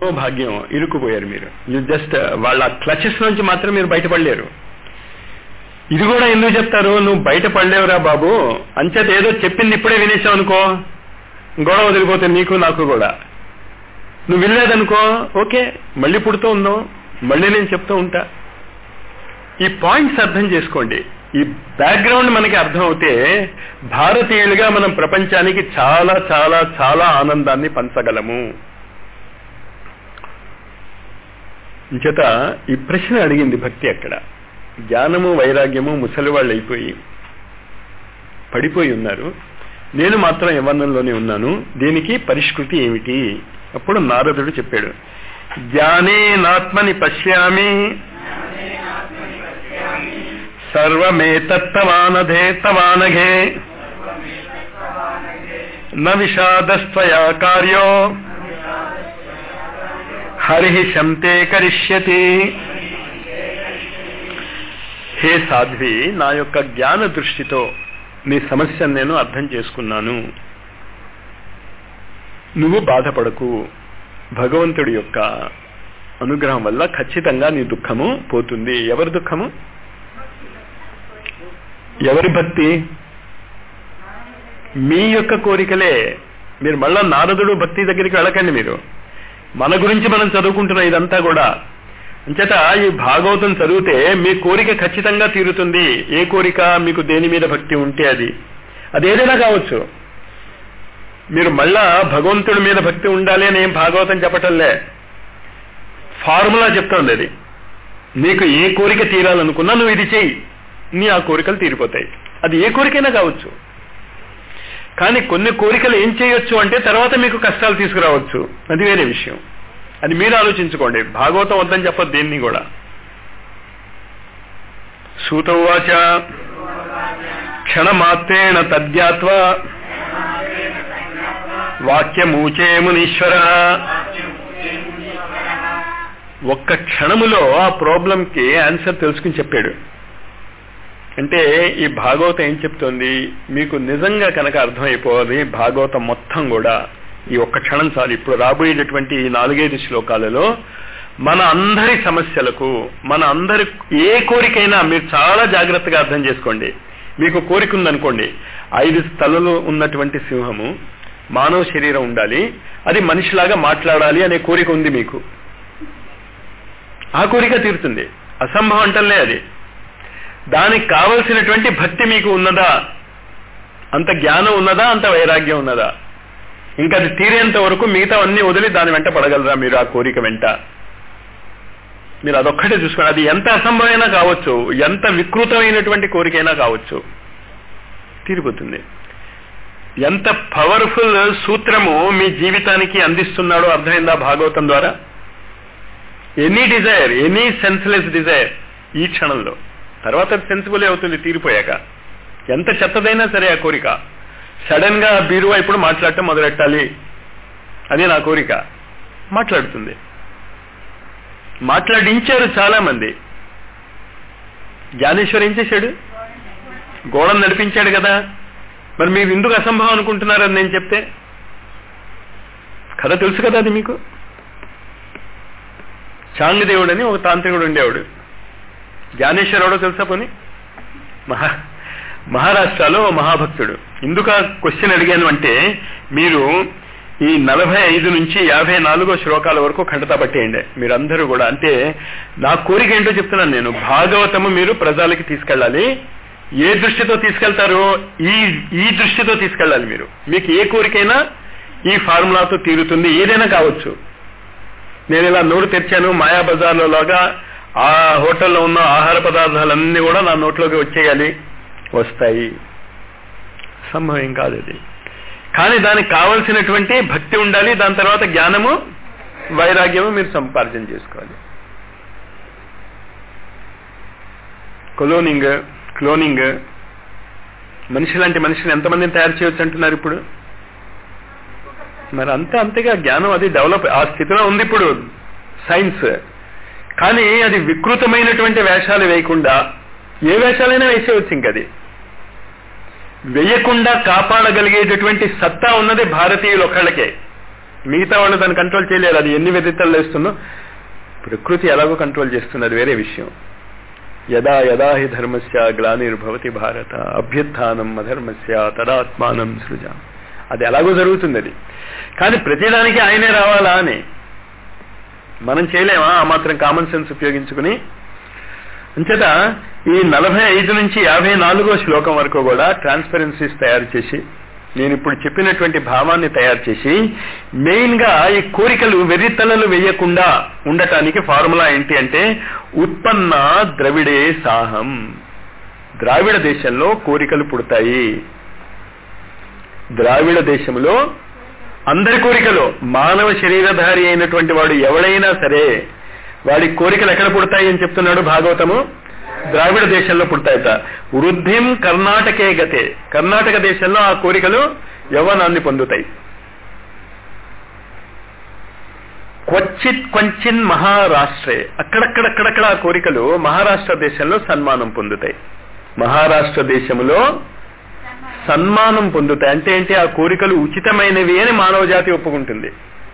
ఓ భాగ్యం ఇరుక్కుపోయారు మీరు you just వాళ్ళ క్లచెస్ నుంచి మాత్రం మీరు బయటపడలేరు ఇది కూడా ఎందుకు చెప్తారు నువ్వు బయటపడలేవురా బాబు అంచేత ఏదో చెప్పింది ఇప్పుడే వినేసావు అనుకో గొడవ వదిలిపోతుంది నీకు నాకు కూడా నువ్వు వినలేదనుకో ఓకే మళ్ళీ పుడుతూ ఉన్నావు మళ్ళీ నేను చెప్తూ ఉంటా ఈ పాయింట్స్ అర్థం చేసుకోండి ఈ బ్యాక్గ్రౌండ్ మనకి అర్థం అవుతే భారతీయులుగా మనం ప్రపంచానికి చాలా చాలా చాలా ఆనందాన్ని పంచగలము చేత ఈ ప్రశ్న అడిగింది భక్తి అక్కడ జ్ఞానము వైరాగ్యము ముసలి వాళ్ళు అయిపోయి పడిపోయి ఉన్నారు నేను మాత్రం యవ్వనంలోనే ఉన్నాను దీనికి పరిష్కృతి ఏమిటి అప్పుడు నారదుడు చెప్పాడు జ్ఞానే నాత్మని పశ్యామి సర్వమేతత్తవానధే తవానఘే న విషాదస్త్వయా కార్యో హరి శంతే కరిష్యతి హే సాధ్వి నా యొక్క జ్ఞాన దృష్టితో నీ సమస్యను నేను అర్థం చేసుకున్నాను నువ్వు బాధపడకు భగవంతుడి యొక్క అనుగ్రహం వల్ల ఖచ్చితంగా నీ దుఃఖము పోతుంది ఎవరి దుఃఖము ఎవరి భక్తి మీ యొక్క కోరికలే మీరు మళ్ళా నారదుడు భక్తి దగ్గరికి వెళ్ళకండి మీరు మన గురించి మనం చదువుకుంటున్న ఇదంతా కూడా అంచేత ఈ భాగవతం చదివితే మీ కోరిక ఖచ్చితంగా తీరుతుంది ఏ కోరిక మీకు దేని మీద భక్తి ఉంటే అది అది ఏదైనా కావచ్చు మీరు మళ్ళా భగవంతుడి మీద భక్తి ఉండాలి అని ఏం భాగవతం చెప్పటంలే ఫార్ములా చెప్తోంది అది నీకు ఏ కోరిక తీరాలనుకున్నా నువ్వు ఇది చెయ్యి నీ ఆ కోరికలు తీరిపోతాయి అది ఏ కోరికైనా కావచ్చు కానీ కొన్ని కోరికలు ఏం చేయొచ్చు అంటే తర్వాత మీకు కష్టాలు తీసుకురావచ్చు అది వేరే విషయం అది మీరు ఆలోచించుకోండి భాగవతం వద్దని చెప్పదు దేన్ని కూడా సూతవాచ క్షణమాత్రేణ తద్యాత్వా వాక్యమూచే మునీశ్వర ఒక్క క్షణములో ఆ ప్రాబ్లంకి ఆన్సర్ తెలుసుకుని చెప్పాడు అంటే ఈ భాగవతం ఏం చెప్తోంది మీకు నిజంగా కనుక అర్థమైపోవాలి భాగవతం మొత్తం కూడా ఈ ఒక్క క్షణం చాలు ఇప్పుడు రాబోయేటటువంటి ఈ నాలుగైదు శ్లోకాలలో మన అందరి సమస్యలకు మన అందరి ఏ కోరికైనా మీరు చాలా జాగ్రత్తగా అర్థం చేసుకోండి మీకు కోరిక ఉందనుకోండి ఐదు స్థలలు ఉన్నటువంటి సింహము మానవ శరీరం ఉండాలి అది మనిషిలాగా మాట్లాడాలి అనే కోరిక ఉంది మీకు ఆ కోరిక తీరుతుంది అసంభవం అంటలే అది దానికి కావలసినటువంటి భక్తి మీకు ఉన్నదా అంత జ్ఞానం ఉన్నదా అంత వైరాగ్యం ఉన్నదా ఇంకా అది తీరేంత వరకు మిగతా అన్ని వదిలి దాని వెంట పడగలరా మీరు ఆ కోరిక వెంట మీరు అదొక్కటే చూసుకోండి అది ఎంత అసంభవమైనా కావచ్చు ఎంత వికృతమైనటువంటి కోరికైనా కావచ్చు తీరిపోతుంది ఎంత పవర్ఫుల్ సూత్రము మీ జీవితానికి అందిస్తున్నాడో అర్థమైందా భాగవతం ద్వారా any desire any senseless desire ఈ క్షణంలో తర్వాత సెన్సిబుల్ అవుతుంది తీరిపోయాక ఎంత చెత్తదైనా సరే ఆ కోరిక సడన్ గా బీరువా ఇప్పుడు మాట్లాడటం మొదలెట్టాలి అది నా కోరిక మాట్లాడుతుంది మాట్లాడించారు చాలా మంది జ్ఞానేశ్వర్ ఏం చేశాడు గోడను నడిపించాడు కదా మరి మీరు ఎందుకు అసంభవం అనుకుంటున్నారని నేను చెప్తే కథ తెలుసు కదా అది మీకు చాంగదేవుడు అని ఒక తాంత్రికుడు ఉండేవాడు జ్ఞానేశ్వరుడో తెలుసా పోని మహా మహారాష్ట్రలో మహాభక్తుడు ఎందుకు ఆ క్వశ్చన్ అడిగాను అంటే మీరు ఈ నలభై ఐదు నుంచి యాభై నాలుగో శ్లోకాల వరకు ఖండత పట్టేయండి మీరందరూ కూడా అంటే నా కోరిక ఏంటో చెప్తున్నాను నేను భాగవతము మీరు ప్రజలకి తీసుకెళ్ళాలి ఏ దృష్టితో తీసుకెళ్తారో ఈ ఈ దృష్టితో తీసుకెళ్ళాలి మీరు మీకు ఏ కోరికైనా ఈ ఫార్ములాతో తీరుతుంది ఏదైనా కావచ్చు నేను ఇలా నోరు తెరిచాను మాయా బజార్లో లాగా ఆ హోటల్లో ఉన్న ఆహార పదార్థాలన్నీ కూడా నా నోట్లోకి వచ్చేయాలి వస్తాయి సంభవం కాదు ఇది కానీ దానికి కావలసినటువంటి భక్తి ఉండాలి దాని తర్వాత జ్ఞానము వైరాగ్యము మీరు సంపార్జన చేసుకోవాలి కొలోనింగ్ క్లోనింగ్ మనిషి లాంటి మనిషిని ఎంతమందిని తయారు చేయొచ్చు అంటున్నారు ఇప్పుడు మరి అంతే అంతేగా జ్ఞానం అది డెవలప్ ఆ స్థితిలో ఉంది ఇప్పుడు సైన్స్ కానీ అది వికృతమైనటువంటి వేషాలు వేయకుండా ఏ వేషాలైనా వేసేవచ్చు ఇంకది వేయకుండా కాపాడగలిగేటటువంటి సత్తా ఉన్నది భారతీయులు ఒక్కళ్ళకే మిగతా వాళ్ళు దాన్ని కంట్రోల్ చేయలేరు అది ఎన్ని వెదితలు వేస్తుందో ప్రకృతి ఎలాగో కంట్రోల్ చేస్తుంది అది వేరే విషయం యదా యదా హి ధర్మస్య గ్లానిర్భవతి భారత అభ్యుత్థానం అధర్మస్య తదాత్మానం సృజ అది ఎలాగో జరుగుతుంది అది కానీ ప్రతిదానికి ఆయనే రావాలా అని మనం చేయలేమా ఆ మాత్రం కామన్ సెన్స్ ఉపయోగించుకుని అంచేత ఈ నలభై ఐదు నుంచి యాభై నాలుగో శ్లోకం వరకు కూడా ట్రాన్స్పరెన్సీస్ తయారు చేసి నేను ఇప్పుడు చెప్పినటువంటి భావాన్ని తయారు చేసి మెయిన్ గా ఈ కోరికలు వెర్రితలలు వేయకుండా ఉండటానికి ఫార్ములా ఏంటి అంటే ఉత్పన్న ద్రవిడే సాహం ద్రావిడ దేశంలో కోరికలు పుడతాయి ద్రావిడ దేశంలో అందరి కోరికలు మానవ శరీరధారి అయినటువంటి వాడు ఎవడైనా సరే వాడి కోరికలు ఎక్కడ పుడతాయి అని చెప్తున్నాడు భాగవతము ద్రావిడ దేశంలో పుడతాయట వృద్ధిం కర్ణాటకే గతే కర్ణాటక దేశంలో ఆ కోరికలు యవ్వనాన్ని పొందుతాయి క్వచిత్ కొంచిన్ మహారాష్ట్రే అక్కడక్కడక్కడక్కడ ఆ కోరికలు మహారాష్ట్ర దేశంలో సన్మానం పొందుతాయి మహారాష్ట్ర దేశంలో సన్మానం పొందుతాయి అంటే ఏంటి ఆ కోరికలు ఉచితమైనవి అని మానవ జాతి ఒప్పుకుంటుంది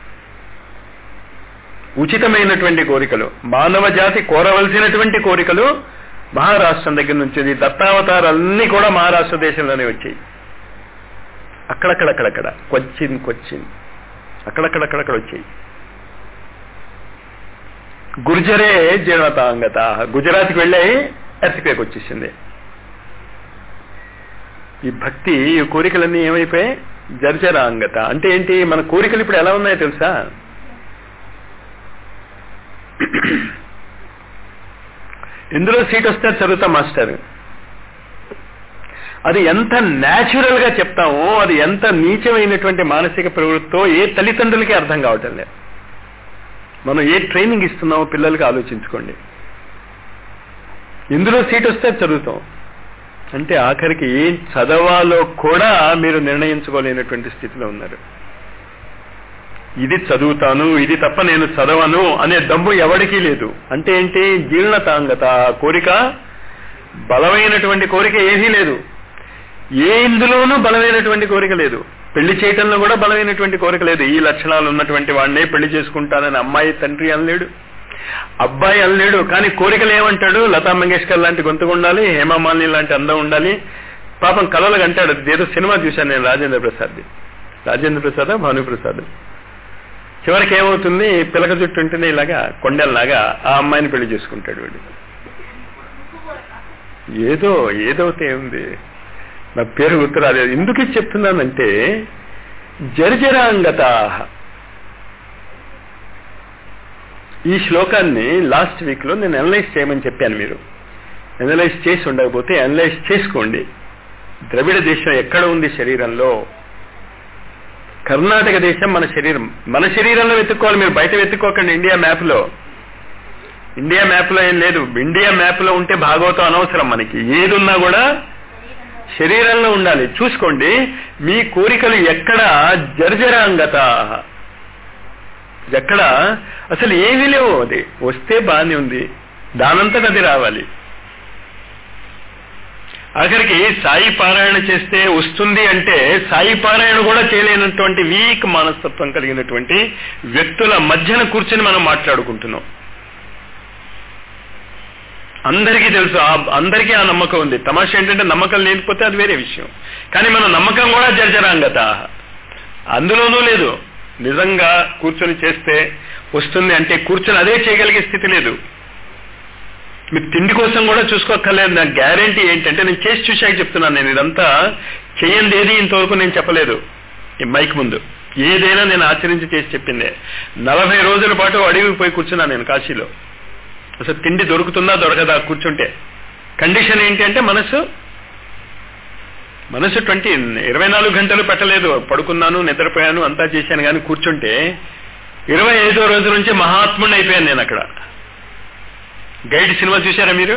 ఉచితమైనటువంటి కోరికలు మానవ జాతి కోరవలసినటువంటి కోరికలు మహారాష్ట్రం దగ్గర నుంచి దత్తావతారాలన్నీ కూడా మహారాష్ట్ర దేశంలోనే వచ్చాయి అక్కడక్కడక్కడక్కడ కొచ్చిన్ కొచ్చిన్ అక్కడక్కడక్కడక్కడ వచ్చాయి గుర్జరే జీర్ణతాంగత గుజరాత్కి వెళ్ళాయి ఎర్త్క్వేక్ వచ్చేసింది ఈ భక్తి ఈ కోరికలన్నీ ఏమైపోయాయి జర్జరాంగత అంటే ఏంటి మన కోరికలు ఇప్పుడు ఎలా ఉన్నాయో తెలుసా ఎందులో సీట్ వస్తే చదువుతా మాస్టర్ అది ఎంత న్యాచురల్ గా చెప్తామో అది ఎంత నీచమైనటువంటి మానసిక ప్రవృత్తితో ఏ తల్లిదండ్రులకి అర్థం కావటం లేదు మనం ఏ ట్రైనింగ్ ఇస్తున్నామో పిల్లలకి ఆలోచించుకోండి ఇందులో సీట్ వస్తే చదువుతాం అంటే ఆఖరికి ఏం చదవాలో కూడా మీరు నిర్ణయించుకోలేనటువంటి స్థితిలో ఉన్నారు ఇది చదువుతాను ఇది తప్ప నేను చదవను అనే దమ్ము ఎవరికీ లేదు అంటే ఏంటి జీర్ణతాంగత కోరిక బలమైనటువంటి కోరిక ఏదీ లేదు ఏ ఇందులోనూ బలమైనటువంటి కోరిక లేదు పెళ్లి చేయటంలో కూడా బలమైనటువంటి కోరిక లేదు ఈ లక్షణాలు ఉన్నటువంటి వాడినే పెళ్లి చేసుకుంటానని అమ్మాయి తండ్రి అనలేడు అబ్బాయి అనలేడు కానీ కోరికలు ఏమంటాడు లతా మంగేష్కర్ లాంటి గొంతుకు ఉండాలి హేమామాలిని లాంటి అందం ఉండాలి పాపం కలలకు అంటాడు ఏదో సినిమా చూశాను నేను రాజేంద్ర ప్రసాద్ది రాజేంద్ర ప్రసాద్ భానుప్రసాద్ చివరికి ఏమవుతుంది పిలక జుట్టు ఉంటుంది ఇలాగా కొండల్లాగా ఆ అమ్మాయిని పెళ్లి చేసుకుంటాడు వీడు ఏదో ఏదైతే ఉంది నా పేరు గుర్తురాలేదు ఎందుకు ఇది చెప్తున్నానంటే జర్జరాంగత ఈ శ్లోకాన్ని లాస్ట్ వీక్ లో నేను అనలైజ్ చేయమని చెప్పాను మీరు అనలైజ్ చేసి ఉండకపోతే అనలైజ్ చేసుకోండి ద్రవిడ దేశం ఎక్కడ ఉంది శరీరంలో కర్ణాటక దేశం మన శరీరం మన శరీరంలో వెతుక్కోవాలి మీరు బయట వెతుక్కోకండి ఇండియా మ్యాప్ లో ఇండియా మ్యాప్ లో ఏం లేదు ఇండియా మ్యాప్ లో ఉంటే భాగవతం అనవసరం మనకి ఏది ఉన్నా కూడా శరీరంలో ఉండాలి చూసుకోండి మీ కోరికలు ఎక్కడ జర్జరాంగత ఎక్కడ అసలు ఏమీ లేవు అది వస్తే బాగానే ఉంది దానంతట అది రావాలి ఆఖరికి సాయి పారాయణ చేస్తే వస్తుంది అంటే సాయి పారాయణ కూడా చేయలేనటువంటి వీక్ మనస్తత్వం కలిగినటువంటి వ్యక్తుల మధ్యన కూర్చొని మనం మాట్లాడుకుంటున్నాం అందరికీ తెలుసు అందరికీ ఆ నమ్మకం ఉంది తమాషా ఏంటంటే నమ్మకం లేకపోతే అది వేరే విషయం కానీ మన నమ్మకం కూడా జర్జరాంగత అందులోనూ లేదు నిజంగా కూర్చొని చేస్తే వస్తుంది అంటే కూర్చొని అదే చేయగలిగే స్థితి లేదు మీరు తిండి కోసం కూడా చూసుకోక్కర్లేదు నా గ్యారంటీ ఏంటంటే నేను చేసి చూశాక చెప్తున్నాను నేను ఇదంతా చేయండి ఏది ఇంతవరకు నేను చెప్పలేదు ఈ మైక్ ముందు ఏదైనా నేను ఆచరించి చేసి చెప్పిందే నలభై రోజుల పాటు అడవికి పోయి కూర్చున్నాను నేను కాశీలో అసలు తిండి దొరుకుతుందా దొరకదా కూర్చుంటే కండిషన్ ఏంటి అంటే మనసు మనసు ట్వంటీ ఇరవై నాలుగు గంటలు పెట్టలేదు పడుకున్నాను నిద్రపోయాను అంతా చేశాను కానీ కూర్చుంటే ఇరవై ఐదో రోజు నుంచి మహాత్ముడిని అయిపోయాను నేను అక్కడ గైడ్ సినిమా చూసారా మీరు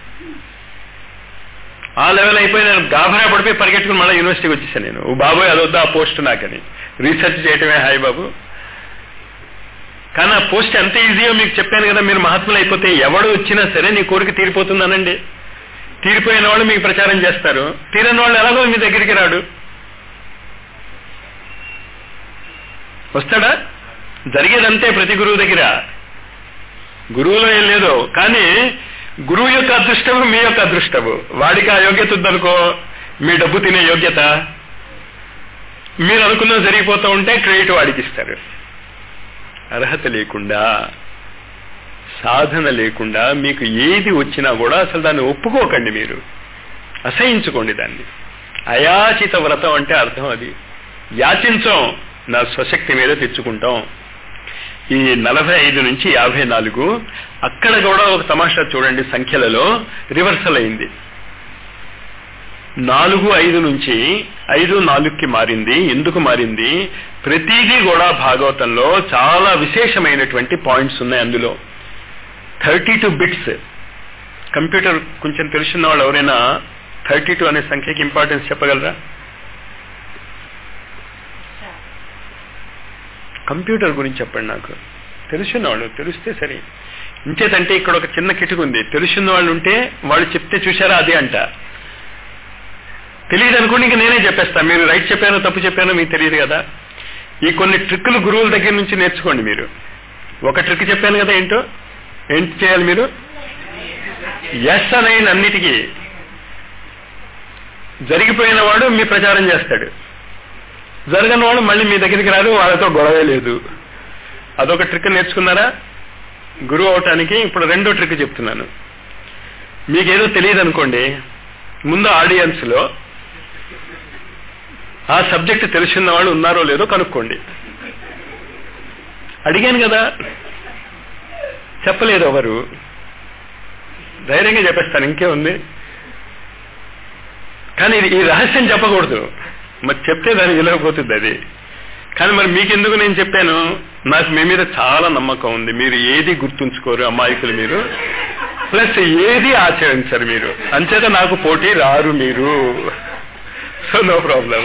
ఆ లెవెల్ అయిపోయి నేను గాభరా పడిపోయి పరిగెట్టుకుని మళ్ళీ యూనివర్సిటీకి వచ్చేసాను నేను ఓ బాబోయ్ అదొద్దా ఆ పోస్ట్ నాకని రీసెర్చ్ చేయటమే హాయ్ బాబు కానీ ఆ పోస్ట్ ఎంత ఈజీయో మీకు చెప్పాను కదా మీరు మహాత్ములు అయిపోతే ఎవడు వచ్చినా సరే నీ కోరిక తీరిపోతుందనండి తీరిపోయిన వాళ్ళు మీకు ప్రచారం చేస్తారు తీరని వాళ్ళు ఎలాగో మీ దగ్గరికి రాడు వస్తాడా జరిగేదంతే ప్రతి గురువు దగ్గర గురువులో ఏం లేదు కానీ గురువు యొక్క అదృష్టము మీ యొక్క అదృష్టము వాడికి ఆ యోగ్యత ఉందనుకో మీ డబ్బు తినే యోగ్యత మీరు అనుకున్నది జరిగిపోతూ ఉంటే క్రెడిట్ వాడికి ఇస్తారు అర్హత లేకుండా సాధన లేకుండా మీకు ఏది వచ్చినా కూడా అసలు దాన్ని ఒప్పుకోకండి మీరు అసహించుకోండి దాన్ని అయాచిత వ్రతం అంటే అర్థం అది యాచించం నా స్వశక్తి మీద తెచ్చుకుంటాం ఈ నలభై ఐదు నుంచి యాభై నాలుగు అక్కడ కూడా ఒక తమాషా చూడండి సంఖ్యలలో రివర్సల్ అయింది నాలుగు ఐదు నుంచి ఐదు నాలుగుకి మారింది ఎందుకు మారింది ప్రతిదీ కూడా భాగవతంలో చాలా విశేషమైనటువంటి పాయింట్స్ ఉన్నాయి అందులో థర్టీ టూ బిట్స్ కంప్యూటర్ కొంచెం తెలుసున్న వాళ్ళు ఎవరైనా థర్టీ టూ అనే సంఖ్యకి ఇంపార్టెన్స్ చెప్పగలరా కంప్యూటర్ గురించి చెప్పండి నాకు తెలుసున్న వాళ్ళు తెలిస్తే సరే ఇంచేతంటే ఇక్కడ ఒక చిన్న కిటుకు ఉంది తెలుసున్న వాళ్ళు ఉంటే వాళ్ళు చెప్తే చూసారా అదే అంట తెలియదు అనుకోండి ఇంక నేనే చెప్పేస్తాను మీరు రైట్ చెప్పానో తప్పు చెప్పానో మీకు తెలియదు కదా ఈ కొన్ని ట్రిక్కులు గురువుల దగ్గర నుంచి నేర్చుకోండి మీరు ఒక ట్రిక్ చెప్పాను కదా ఏంటో ఏంటి చేయాలి మీరు ఎస్ అనేది అన్నిటికీ జరిగిపోయిన వాడు మీ ప్రచారం చేస్తాడు జరగని వాడు మళ్ళీ మీ దగ్గరికి రాదు వాళ్ళతో గొడవే లేదు అదొక ట్రిక్ నేర్చుకున్నారా గురువు అవటానికి ఇప్పుడు రెండో ట్రిక్ చెప్తున్నాను మీకేదో తెలియదు అనుకోండి ముందు ఆడియన్స్ లో ఆ సబ్జెక్ట్ తెలిసిన వాళ్ళు ఉన్నారో లేదో కనుక్కోండి అడిగాను కదా చెప్పలేదు ఎవరు ధైర్యంగా చెప్పేస్తాను ఇంకే ఉంది కానీ ఇది- ఈ రహస్యం చెప్పకూడదు మరి చెప్తే దాని విలువపోతుంది అది కానీ మరి మీకెందుకు నేను చెప్పాను నాకు మీ మీద చాలా నమ్మకం ఉంది మీరు ఏది గుర్తుంచుకోరు అమాయకులు మీరు ప్లస్ ఏది ఆచరించరు మీరు అంచేత నాకు పోటీ రారు మీరు సో నో ప్రాబ్లం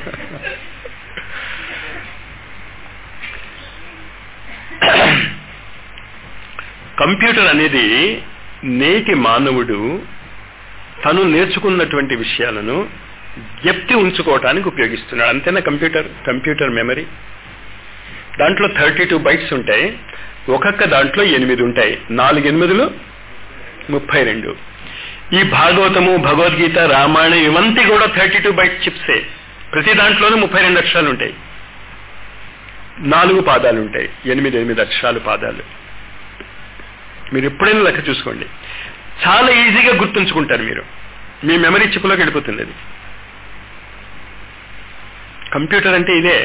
కంప్యూటర్ అనేది నేటి మానవుడు తను నేర్చుకున్నటువంటి విషయాలను జ్ఞప్తి ఉంచుకోవటానికి ఉపయోగిస్తున్నాడు అంతేనా కంప్యూటర్ కంప్యూటర్ మెమరీ దాంట్లో థర్టీ టూ బైట్స్ ఉంటాయి ఒక్కొక్క దాంట్లో ఎనిమిది ఉంటాయి నాలుగు ఎనిమిదిలు ముప్పై రెండు ఈ భాగవతము భగవద్గీత రామాయణం ఇవంతా కూడా థర్టీ టూ బైట్ చిప్సే ప్రతి దాంట్లోనూ ముప్పై రెండు అక్షరాలు ఉంటాయి నాలుగు పాదాలు ఉంటాయి ఎనిమిది ఎనిమిది అక్షరాలు పాదాలు మీరు ఎప్పుడైనా లెక్క చూసుకోండి చాలా ఈజీగా గుర్తుంచుకుంటారు మీరు మీ మెమరీ చిప్లోకి వెళ్ళిపోతుంది అది కంప్యూటర్ అంటే ఇదే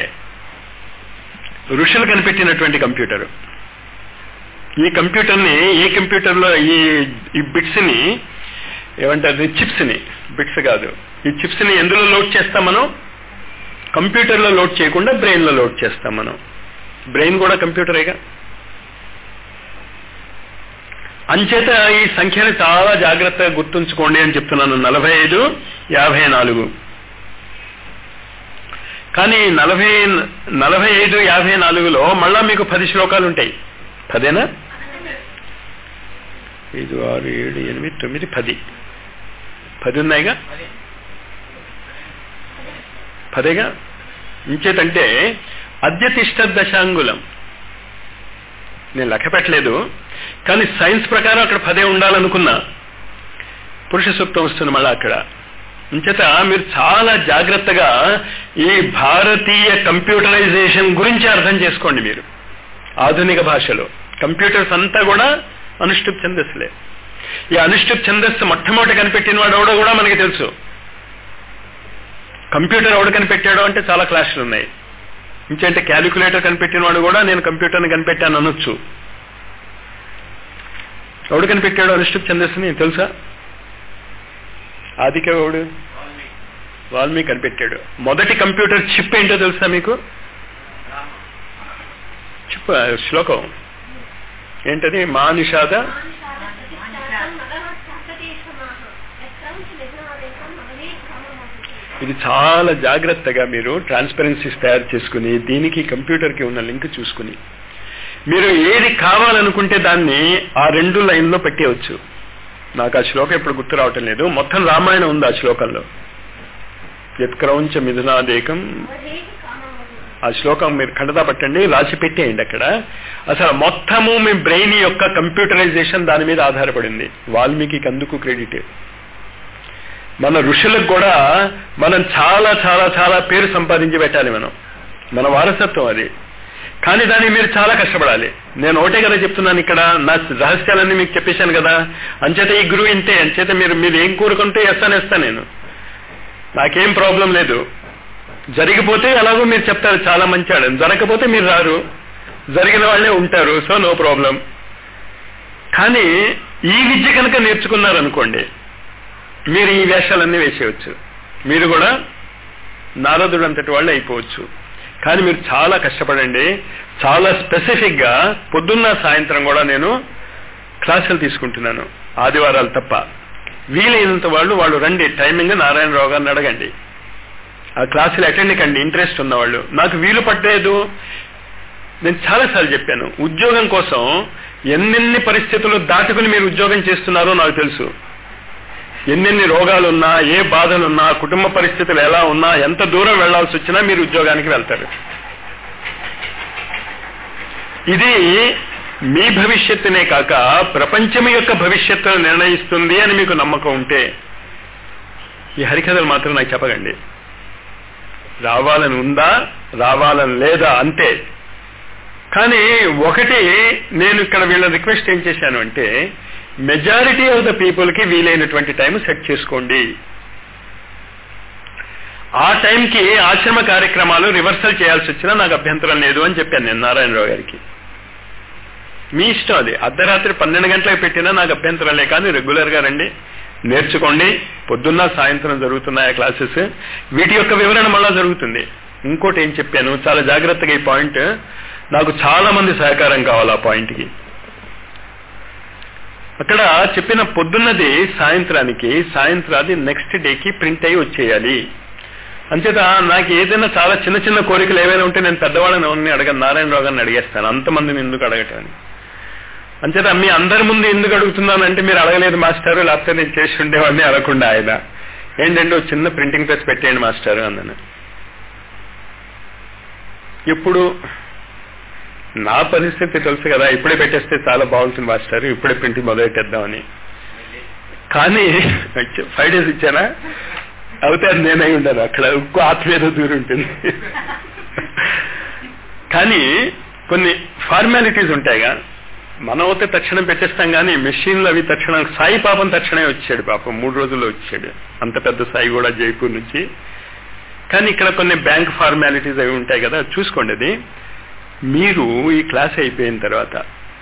ఋషులు కనిపెట్టినటువంటి కంప్యూటర్ ఈ కంప్యూటర్ని ఈ కంప్యూటర్లో ఈ ఈ బిట్స్ ని ఏమంటారు చిప్స్ ని బిట్స్ కాదు ఈ చిప్స్ ని ఎందులో లోడ్ చేస్తాం మనం కంప్యూటర్లో లోడ్ చేయకుండా బ్రెయిన్ లో లోడ్ చేస్తాం మనం బ్రెయిన్ కూడా కంప్యూటరేగా అంచేత ఈ సంఖ్యని చాలా జాగ్రత్తగా గుర్తుంచుకోండి అని చెప్తున్నాను నలభై ఐదు యాభై నాలుగు కానీ నలభై నలభై ఐదు యాభై నాలుగులో మళ్ళా మీకు పది శ్లోకాలు ఉంటాయి పదేనా ఐదు ఆరు ఏడు ఎనిమిది తొమ్మిది పది పది ఉన్నాయిగా పదేగా ఇంచేతంటే అద్యతిష్ట దశాంగులం నేను లెక్క పెట్టలేదు కానీ సైన్స్ ప్రకారం అక్కడ పదే ఉండాలనుకున్నా పురుష సూక్తం వస్తుంది మళ్ళీ అక్కడ ఇంచేత మీరు చాలా జాగ్రత్తగా ఈ భారతీయ కంప్యూటరైజేషన్ గురించి అర్థం చేసుకోండి మీరు ఆధునిక భాషలో కంప్యూటర్స్ అంతా కూడా అనుష్ఠుప్ ఛందస్సులే ఈ అనుష్ఠుప్ ఛందస్సు మొట్టమొదటి కనిపెట్టిన వాడు ఎవడో కూడా మనకి తెలుసు కంప్యూటర్ ఎవడు కనిపెట్టాడో అంటే చాలా క్లాసులు ఉన్నాయి ఇంకంటే క్యాలిక్యులేటర్ కనిపెట్టిన వాడు కూడా నేను కంప్యూటర్ని కనిపెట్టాను అనొచ్చు ఎవడు కనిపెట్టాడు అనుష్ఠుప్ ఛందస్సుని తెలుసా ఆదికవుడు వాల్మీకి కనిపెట్టాడు మొదటి కంప్యూటర్ చిప్ ఏంటో తెలుసా మీకు చిప్ శ్లోకం ఏంటది మా నిషాద ఇది చాలా జాగ్రత్తగా మీరు ట్రాన్స్పరెన్సీస్ తయారు చేసుకుని దీనికి కంప్యూటర్కి ఉన్న లింక్ చూసుకుని మీరు ఏది కావాలనుకుంటే దాన్ని ఆ రెండు లైన్లో పెట్టేయచ్చు నాకు ఆ శ్లోకం ఇప్పుడు గుర్తు రావటం లేదు మొత్తం రామాయణం ఉంది ఆ శ్లోకంలో యత్క్రౌంచ మిథునాదేకం ఆ శ్లోకం మీరు ఖండతా పట్టండి రాసి పెట్టేయండి అక్కడ అసలు మొత్తము మీ బ్రెయిన్ యొక్క కంప్యూటరైజేషన్ దాని మీద ఆధారపడింది వాల్మీకి అందుకు క్రెడిట్ మన ఋషులకు కూడా మనం చాలా చాలా చాలా పేరు సంపాదించి పెట్టాలి మనం మన వారసత్వం అది కానీ దానికి మీరు చాలా కష్టపడాలి నేను ఒకటే కదా చెప్తున్నాను ఇక్కడ నా రహస్యాలన్నీ మీకు చెప్పేశాను కదా అంచేత ఈ గురువు ఇంతే అంచేత మీరు మీరు ఏం కోరుకుంటే ఎస్తాను ఇస్తాను నేను నాకేం ప్రాబ్లం లేదు జరిగిపోతే ఎలాగో మీరు చెప్తారు చాలా మంచాడు జరగకపోతే మీరు రారు జరిగిన వాళ్ళే ఉంటారు సో నో ప్రాబ్లం కానీ ఈ విద్య కనుక నేర్చుకున్నారనుకోండి మీరు ఈ వేషాలన్నీ వేసేయచ్చు మీరు కూడా నారదుడు అంతటి వాళ్ళు అయిపోవచ్చు కానీ మీరు చాలా కష్టపడండి చాలా స్పెసిఫిక్ గా పొద్దున్న సాయంత్రం కూడా నేను క్లాసులు తీసుకుంటున్నాను ఆదివారాలు తప్ప వీలైనంత వాళ్ళు వాళ్ళు రండి టైమింగ్ నారాయణరావు గారిని అడగండి ఆ క్లాసులు అటెండ్ కండి ఇంట్రెస్ట్ ఉన్నవాళ్ళు నాకు వీలు పట్టలేదు నేను చాలాసార్లు చెప్పాను ఉద్యోగం కోసం ఎన్నెన్ని పరిస్థితులు దాటుకుని మీరు ఉద్యోగం చేస్తున్నారో నాకు తెలుసు ఎన్నెన్ని రోగాలున్నా ఏ బాధలున్నా కుటుంబ పరిస్థితులు ఎలా ఉన్నా ఎంత దూరం వెళ్లాల్సి వచ్చినా మీరు ఉద్యోగానికి వెళ్తారు ఇది మీ భవిష్యత్తునే కాక ప్రపంచం యొక్క భవిష్యత్తును నిర్ణయిస్తుంది అని మీకు నమ్మకం ఉంటే ఈ హరికథలు మాత్రం నాకు చెప్పకండి రావాలని ఉందా రావాలని లేదా అంతే కానీ ఒకటి నేను ఇక్కడ వీళ్ళ రిక్వెస్ట్ ఏం చేశాను అంటే మెజారిటీ ఆఫ్ ద పీపుల్ కి వీలైనటువంటి టైం సెట్ చేసుకోండి ఆ టైంకి ఆశ్రమ కార్యక్రమాలు రివర్సల్ చేయాల్సి వచ్చినా నాకు అభ్యంతరం లేదు అని చెప్పాను నేను నారాయణరావు గారికి మీ ఇష్టం అది అర్ధరాత్రి పన్నెండు గంటలకు పెట్టినా నాకు అభ్యంతరం లే కానీ రెగ్యులర్ గా రండి నేర్చుకోండి పొద్దున్న సాయంత్రం జరుగుతున్నాయి క్లాసెస్ వీటి యొక్క వివరణ మళ్ళా జరుగుతుంది ఇంకోటి ఏం చెప్పాను చాలా జాగ్రత్తగా ఈ పాయింట్ నాకు చాలా మంది సహకారం కావాలి ఆ పాయింట్కి అక్కడ చెప్పిన పొద్దున్నది సాయంత్రానికి సాయంత్రాది నెక్స్ట్ డేకి ప్రింట్ అయి వచ్చేయాలి అంచేత నాకు ఏదైనా చాలా చిన్న చిన్న కోరికలు ఏవైనా ఉంటే నేను పెద్దవాళ్ళని ఎవరిని అడగను నారాయణరావు గారిని అడిగేస్తాను అంతమందిని ఎందుకు అడగటాన్ని అంచేత మీ అందరి ముందు ఎందుకు అడుగుతున్నానంటే మీరు అడగలేదు మాస్టారు లేకపోతే నేను చేసి ఉండేవాడిని అడగకుండా ఆయన ఏంటంటే ఒక చిన్న ప్రింటింగ్ ప్రెస్ పెట్టేయండి మాస్టారు అన్నాను ఇప్పుడు నా పరిస్థితి తెలుసు కదా ఇప్పుడే పెట్టేస్తే చాలా బాగుంటుంది మాస్టర్ ఇప్పుడే ప్రింటింగ్ మొదలెట్టేద్దామని కానీ ఫైవ్ డేస్ ఇచ్చానా అవుతే అది నేనై ఉండను అక్కడ ఇంకో ఆత్మీయత దూరం ఉంటుంది కానీ కొన్ని ఫార్మాలిటీస్ ఉంటాయిగా మనం అయితే తక్షణం పెట్టేస్తాం కానీ మెషిన్లు అవి తక్షణం సాయి పాపం తక్షణమే వచ్చాడు పాపం మూడు రోజుల్లో వచ్చాడు అంత పెద్ద సాయి కూడా జైపూర్ నుంచి కానీ ఇక్కడ కొన్ని బ్యాంక్ ఫార్మాలిటీస్ అవి ఉంటాయి కదా చూసుకోండి అది మీరు ఈ క్లాస్ అయిపోయిన తర్వాత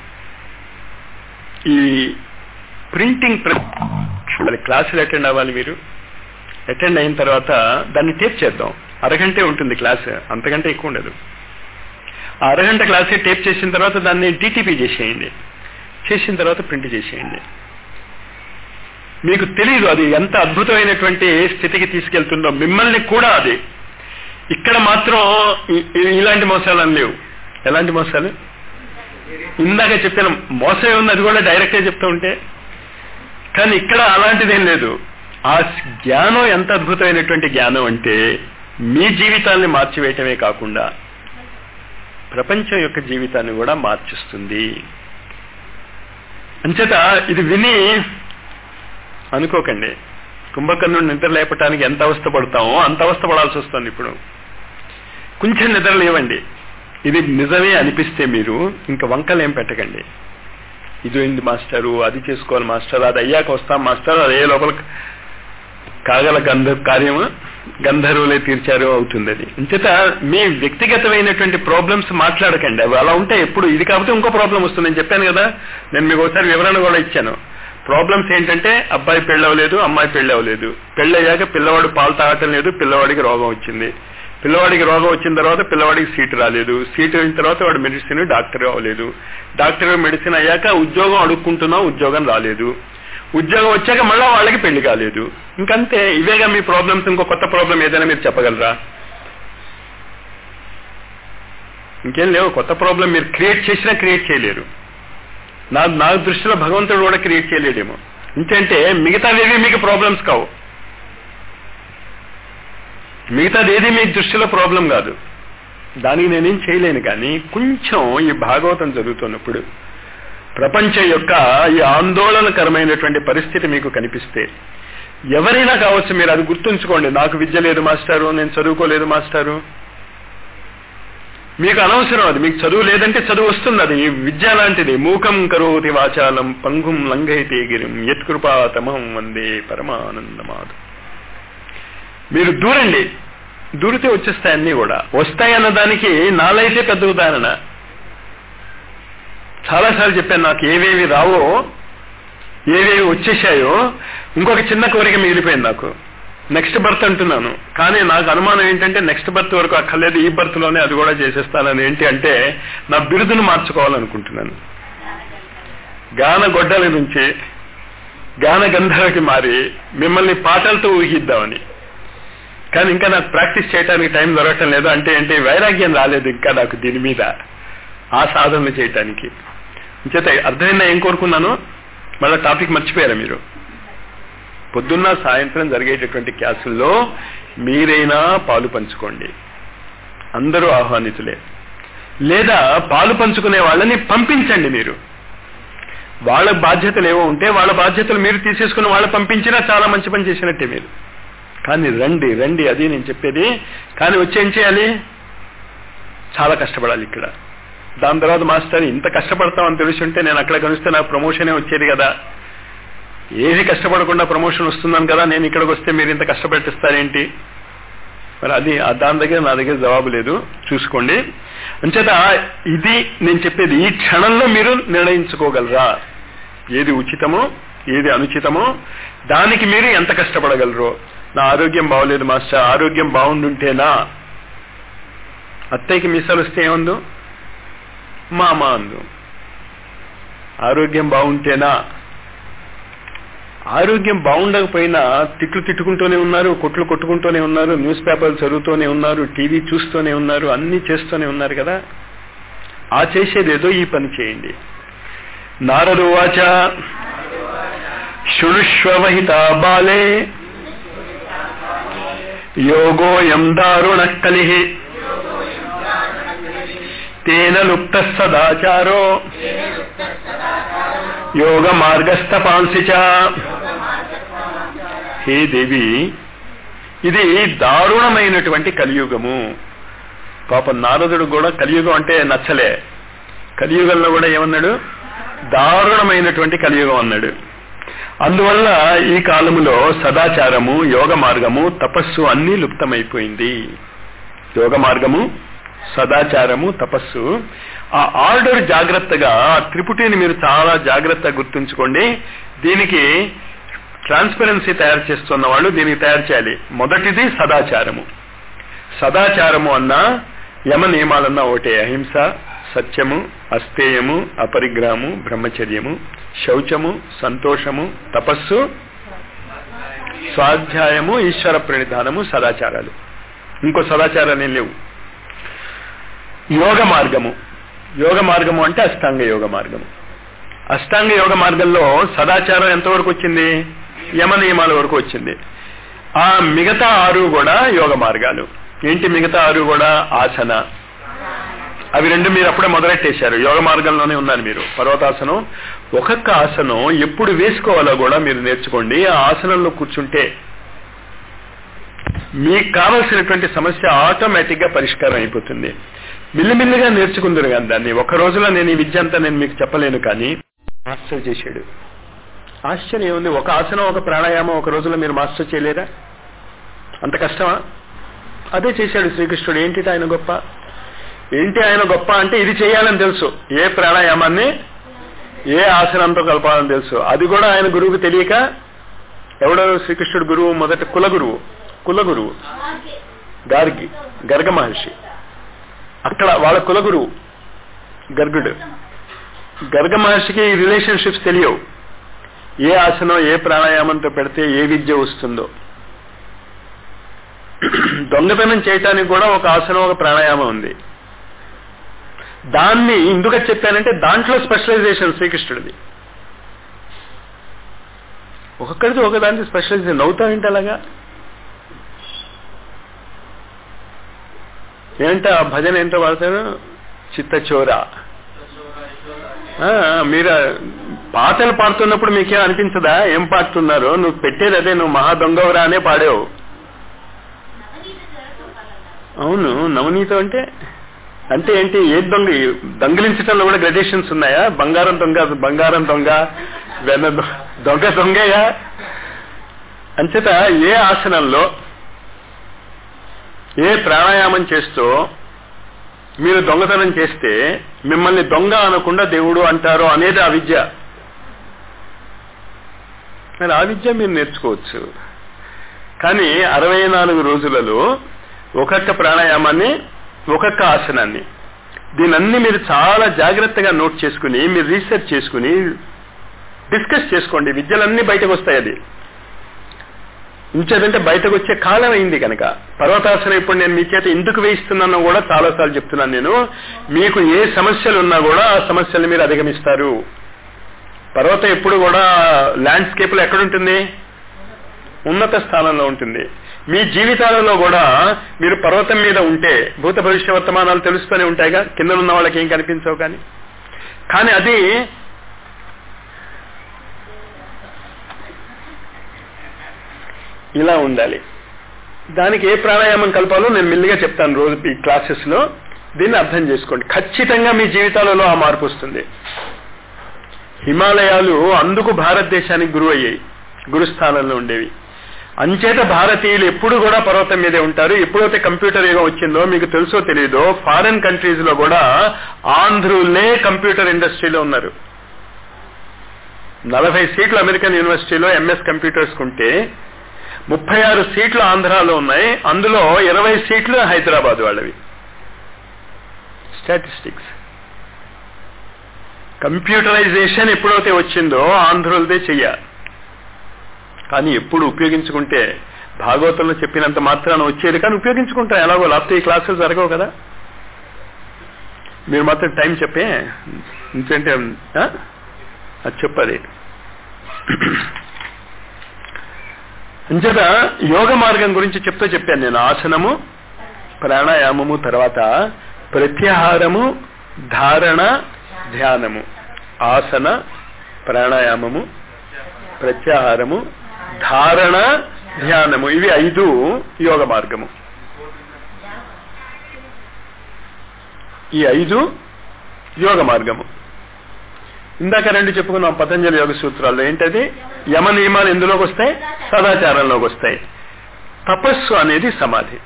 ఈ ప్రింటింగ్ క్లాసులు అటెండ్ అవ్వాలి మీరు అటెండ్ అయిన తర్వాత దాన్ని టేప్ చేద్దాం అరగంటే ఉంటుంది క్లాస్ అంతకంటే ఎక్కువ ఉండదు ఆ అరగంట క్లాసే టేప్ చేసిన తర్వాత దాన్ని డిటిపి చేసేయండి చేసిన తర్వాత ప్రింట్ చేసేయండి మీకు తెలియదు అది ఎంత అద్భుతమైనటువంటి స్థితికి తీసుకెళ్తుందో మిమ్మల్ని కూడా అది ఇక్కడ మాత్రం ఇలాంటి మోసాలు లేవు ఎలాంటి మోసాలు ఇందాక చెప్పిన మోసం ఉంది అది కూడా డైరెక్ట్గా చెప్తూ ఉంటే కానీ ఇక్కడ అలాంటిదేం లేదు ఆ జ్ఞానం ఎంత అద్భుతమైనటువంటి జ్ఞానం అంటే మీ జీవితాన్ని మార్చివేయటమే కాకుండా ప్రపంచం యొక్క జీవితాన్ని కూడా మార్చిస్తుంది అంచేత ఇది విని అనుకోకండి కుంభకర్ణుడు నిద్ర లేపటానికి ఎంత అవస్థ పడతామో అంత అవస్థ పడాల్సి వస్తుంది ఇప్పుడు కొంచెం నిద్ర లేవండి ఇది నిజమే అనిపిస్తే మీరు ఇంకా వంకలు ఏం పెట్టకండి ఇది అయింది మాస్టరు అది చేసుకోవాలి మాస్టర్ అది అయ్యాక వస్తాం మాస్టర్ అది ఏ లోపల కాగల గంధ కార్యము గంధర్వులే తీర్చారు అవుతుంది అది అంచేత మీ వ్యక్తిగతమైనటువంటి ప్రాబ్లమ్స్ మాట్లాడకండి అవి అలా ఉంటే ఎప్పుడు ఇది కాకపోతే ఇంకో ప్రాబ్లం వస్తుందని చెప్పాను కదా నేను మీకు ఒకసారి వివరణ కూడా ఇచ్చాను ప్రాబ్లమ్స్ ఏంటంటే అబ్బాయి పెళ్ళవలేదు అమ్మాయి పెళ్ళవలేదు పెళ్ళయ్యాక పిల్లవాడు పాలు తాగటం లేదు పిల్లవాడికి రోగం వచ్చింది పిల్లవాడికి రోగం వచ్చిన తర్వాత పిల్లవాడికి సీటు రాలేదు సీటు అయిన తర్వాత వాడు మెడిసిన్ డాక్టర్ అవ్వలేదు డాక్టర్ మెడిసిన్ అయ్యాక ఉద్యోగం అడుక్కుంటున్నాం ఉద్యోగం రాలేదు ఉద్యోగం వచ్చాక మళ్ళా వాళ్ళకి పెళ్లి కాలేదు ఇంకంతే ఇవేగా మీ ప్రాబ్లమ్స్ ఇంకో కొత్త ప్రాబ్లం ఏదైనా మీరు చెప్పగలరా ఇంకేం లేవు కొత్త ప్రాబ్లం మీరు క్రియేట్ చేసినా క్రియేట్ చేయలేరు నా నా దృష్టిలో భగవంతుడు కూడా క్రియేట్ చేయలేడేమో ఇంకంటే మిగతావేవి మీకు ప్రాబ్లమ్స్ కావు మిగతాది ఏది మీ దృష్టిలో ప్రాబ్లం కాదు దానికి నేనేం చేయలేను కానీ కొంచెం ఈ భాగవతం జరుగుతున్నప్పుడు ప్రపంచం యొక్క ఈ ఆందోళనకరమైనటువంటి పరిస్థితి మీకు కనిపిస్తే ఎవరైనా కావచ్చు మీరు అది గుర్తుంచుకోండి నాకు విద్య లేదు మాస్టారు నేను చదువుకోలేదు మాస్టారు మీకు అనవసరం అది మీకు చదువు లేదంటే చదువు వస్తుంది అది విద్య లాంటిది మూకం కరోతి వాచాలం పంగుం లంఘయితే గిరిం యత్కృపాతమం వందే పరమానందమాదు మీరు దూరండి దూరితే వచ్చేస్తాయి అన్నీ కూడా వస్తాయన్న దానికి నాలైతే పెద్ద ఉదాహరణ చాలాసార్లు చెప్పాను నాకు ఏవేవి రావో ఏవేవి వచ్చేసాయో ఇంకొక చిన్న కోరిక మిగిలిపోయింది నాకు నెక్స్ట్ బర్త్ అంటున్నాను కానీ నాకు అనుమానం ఏంటంటే నెక్స్ట్ బర్త్ వరకు అక్కర్లేదు ఈ బర్త్ లోనే అది కూడా చేసేస్తానని ఏంటి అంటే నా బిరుదును మార్చుకోవాలనుకుంటున్నాను గాన గొడ్డల నుంచి గాన గంధర్వకి మారి మిమ్మల్ని పాటలతో ఊహిద్దామని కానీ ఇంకా నాకు ప్రాక్టీస్ చేయడానికి టైం దొరకటం లేదు అంటే ఏంటి వైరాగ్యం రాలేదు ఇంకా నాకు దీని మీద ఆ సాధనలు చేయటానికి చేత అర్థమైందా ఏం కోరుకున్నాను మళ్ళీ టాపిక్ మర్చిపోయారా మీరు పొద్దున్న సాయంత్రం జరిగేటటువంటి క్లాసుల్లో మీరైనా పాలు పంచుకోండి అందరూ ఆహ్వానితులే లేదా పాలు పంచుకునే వాళ్ళని పంపించండి మీరు వాళ్ళ బాధ్యతలు ఏవో ఉంటే వాళ్ళ బాధ్యతలు మీరు తీసేసుకుని వాళ్ళు పంపించినా చాలా మంచి పని చేసినట్టే మీరు కానీ రండి రండి అది నేను చెప్పేది కానీ వచ్చి ఏం చేయాలి చాలా కష్టపడాలి ఇక్కడ దాని తర్వాత మాస్టర్ ఇంత కష్టపడతామని తెలుసుంటే నేను అక్కడ కనిస్తే నాకు ప్రమోషనే వచ్చేది కదా ఏది కష్టపడకుండా ప్రమోషన్ వస్తున్నాను కదా నేను ఇక్కడికి వస్తే మీరు ఇంత కష్టపెట్టిస్తారేంటి మరి అది దాని దగ్గర నా దగ్గర జవాబు లేదు చూసుకోండి అంచేత ఇది నేను చెప్పేది ఈ క్షణంలో మీరు నిర్ణయించుకోగలరా ఏది ఉచితమో ఏది అనుచితమో దానికి మీరు ఎంత కష్టపడగలరో నా ఆరోగ్యం బాగోలేదు మాస్టర్ ఆరోగ్యం బాగుండుంటేనా అత్తయ్యకి మీసాలు వస్తే ఏముందో మామ అందు ఆరోగ్యం బాగుంటేనా ఆరోగ్యం బాగుండకపోయినా తిట్లు తిట్టుకుంటూనే ఉన్నారు కొట్లు కొట్టుకుంటూనే ఉన్నారు న్యూస్ పేపర్లు చదువుతూనే ఉన్నారు టీవీ చూస్తూనే ఉన్నారు అన్ని చేస్తూనే ఉన్నారు కదా ఆ చేసేదేదో ఈ పని చేయండి నారదు వాచ శృణుష్వహిత బాలే యోగోయం దారుణ కలి తేన లుప్త సదాచారో యోగ మార్గస్థ పాంసి హే దేవి ఇది దారుణమైనటువంటి కలియుగము పాప నారదుడు కూడా కలియుగం అంటే నచ్చలే కలియుగంలో కూడా ఏమన్నాడు దారుణమైనటువంటి కలియుగం అన్నాడు అందువల్ల ఈ కాలములో సదాచారము యోగ మార్గము తపస్సు అన్నీ లుప్తమైపోయింది యోగ మార్గము సదాచారము తపస్సు ఆ ఆర్డర్ జాగ్రత్తగా ఆ త్రిపుటిని మీరు చాలా జాగ్రత్తగా గుర్తుంచుకోండి దీనికి ట్రాన్స్పరెన్సీ తయారు చేస్తున్న వాళ్ళు దీనికి తయారు చేయాలి మొదటిది సదాచారము సదాచారము అన్నా యమ నియమాలన్నా ఒకటే అహింస సత్యము అస్తేయము అపరిగ్రహము బ్రహ్మచర్యము శౌచము సంతోషము తపస్సు స్వాధ్యాయము ఈశ్వర ప్రణిధానము సదాచారాలు ఇంకో సదాచారాలు లేవు యోగ మార్గము యోగ మార్గము అంటే అష్టాంగ యోగ మార్గము అష్టాంగ యోగ మార్గంలో సదాచారం ఎంతవరకు వచ్చింది యమ నియమాల వరకు వచ్చింది ఆ మిగతా ఆరు కూడా యోగ మార్గాలు ఏంటి మిగతా ఆరు కూడా ఆసన అవి రెండు మీరు అప్పుడే మొదలెట్టేశారు యోగ మార్గంలోనే ఉన్నారు మీరు పర్వతాసనం ఒక్కొక్క ఆసనం ఎప్పుడు వేసుకోవాలో కూడా మీరు నేర్చుకోండి ఆ ఆసనంలో కూర్చుంటే మీకు కావలసినటువంటి సమస్య ఆటోమేటిక్ గా పరిష్కారం అయిపోతుంది మిల్లిమిల్లిగా నేర్చుకుందరు కానీ దాన్ని ఒక రోజులో నేను ఈ విద్య అంతా నేను మీకు చెప్పలేను కానీ మాస్టర్ చేశాడు ఆశ్చర్యం ఉంది ఒక ఆసనం ఒక ప్రాణాయామం ఒక రోజులో మీరు మాస్టర్ చేయలేరా అంత కష్టమా అదే చేశాడు శ్రీకృష్ణుడు ఏంటి ఆయన గొప్ప ఏంటి ఆయన గొప్ప అంటే ఇది చేయాలని తెలుసు ఏ ప్రాణాయామాన్ని ఏ ఆసనంతో కలపాలని తెలుసు అది కూడా ఆయన గురువుకి తెలియక ఎవడో శ్రీకృష్ణుడు గురువు మొదట కుల గురువు కుల గురువు గార్గి గర్గ మహర్షి అక్కడ వాళ్ళ కుల గురువు గర్గుడు గర్గ మహర్షికి రిలేషన్షిప్స్ తెలియవు ఏ ఆసనం ఏ ప్రాణాయామంతో పెడితే ఏ విద్య వస్తుందో దొంగతనం చేయటానికి కూడా ఒక ఆసనం ఒక ప్రాణాయామం ఉంది దాన్ని ఎందుకు చెప్పానంటే దాంట్లో స్పెషలైజేషన్ శ్రీకృష్ణుడిది ఒక్కొక్కడిది ఒకదానికి స్పెషలైజేషన్ నవ్వుతావేంటి అలాగా ఏంటో ఆ భజన ఏంటో వాడతారు చిత్తచోర ఆ, మీరు పాటలు పాడుతున్నప్పుడు మీకేం అనిపించదా ఏం పాడుతున్నారు నువ్వు పెట్టేది అదే నువ్వు మహా దొంగవరా అనే పాడావు అవును నవనీతం అంటే అంటే ఏంటి ఏ దొంగ దొంగిలించడంలో కూడా గ్రడేషన్స్ ఉన్నాయా బంగారం దొంగ బంగారం దొంగ వెన్న దొ- దొంగ దొంగయా అంచేత ఏ ఆసనంలో ఏ ప్రాణాయామం చేస్తూ మీరు దొంగతనం చేస్తే మిమ్మల్ని దొంగ అనకుండా దేవుడు అంటారు అనేది ఆ విద్య మరి ఆ విద్య మీరు నేర్చుకోవచ్చు కానీ అరవై నాలుగు రోజులలో ఒక్కొక్క ప్రాణాయామాన్ని ఒక్కొక్క ఆసనాన్ని దీనన్ని మీరు చాలా జాగ్రత్తగా నోట్ చేసుకుని మీరు రీసెర్చ్ చేసుకుని డిస్కస్ చేసుకోండి విద్యలన్నీ బయటకు వస్తాయి అది ఇంచేదంటే బయటకు వచ్చే కాలం అయింది కనుక పర్వతాసనం ఇప్పుడు నేను మీ చేత ఎందుకు వేయిస్తున్నానో కూడా చాలాసార్లు చెప్తున్నాను నేను మీకు ఏ సమస్యలు ఉన్నా కూడా ఆ సమస్యల్ని మీరు అధిగమిస్తారు పర్వతం ఎప్పుడు కూడా ల్యాండ్స్కేప్ లో ఎక్కడుంటుంది ఉన్నత స్థానంలో ఉంటుంది మీ జీవితాలలో కూడా మీరు పర్వతం మీద ఉంటే భూత భవిష్య వర్తమానాలు తెలుస్తూనే ఉంటాయిగా కింద ఉన్న వాళ్ళకి ఏం కనిపించవు కానీ కానీ అది ఇలా ఉండాలి దానికి ఏ ప్రాణాయామం కలపాలో నేను మెల్లిగా చెప్తాను రోజు ఈ క్లాసెస్ లో దీన్ని అర్థం చేసుకోండి ఖచ్చితంగా మీ జీవితాలలో ఆ మార్పు వస్తుంది హిమాలయాలు అందుకు భారతదేశానికి గురువు అయ్యాయి గురుస్థానంలో ఉండేవి అంచేత భారతీయులు ఎప్పుడు కూడా పర్వతం మీదే ఉంటారు ఎప్పుడైతే కంప్యూటర్ యుగం వచ్చిందో మీకు తెలుసో తెలియదో ఫారెన్ కంట్రీస్ లో కూడా ఆంధ్రులే కంప్యూటర్ ఇండస్ట్రీలో ఉన్నారు నలభై సీట్లు అమెరికన్ యూనివర్సిటీలో ఎంఎస్ కంప్యూటర్స్ ఉంటే ముప్పై ఆరు సీట్లు ఆంధ్రాలో ఉన్నాయి అందులో ఇరవై సీట్లు హైదరాబాద్ వాళ్ళవి స్టాటిస్టిక్స్ కంప్యూటరైజేషన్ ఎప్పుడైతే వచ్చిందో ఆంధ్రులదే చెయ్యాలి కానీ ఎప్పుడు ఉపయోగించుకుంటే భాగవతంలో చెప్పినంత మాత్రాన వచ్చేది కానీ ఉపయోగించుకుంటాం ఎలాగో లేకపోతే ఈ క్లాసులు జరగవు కదా మీరు మాత్రం టైం చెప్పే ఎందుకంటే ఆ? అది చెప్పది అంచేత యోగ మార్గం గురించి చెప్తూ చెప్పాను నేను ఆసనము ప్రాణాయామము తర్వాత ప్రత్యాహారము ధారణ ధ్యానము ఆసన ప్రాణాయామము ప్రత్యాహారము ధారణ ధ్యానము ఇవి ఐదు యోగ మార్గము ఈ ఐదు యోగ మార్గము ఇందాక రెండు చెప్పుకున్నాం పతంజలి యోగ సూత్రాల్లో ఏంటది యమ నియమాలు ఎందులోకి వస్తాయి సదాచారంలోకి వస్తాయి తపస్సు అనేది సమాధి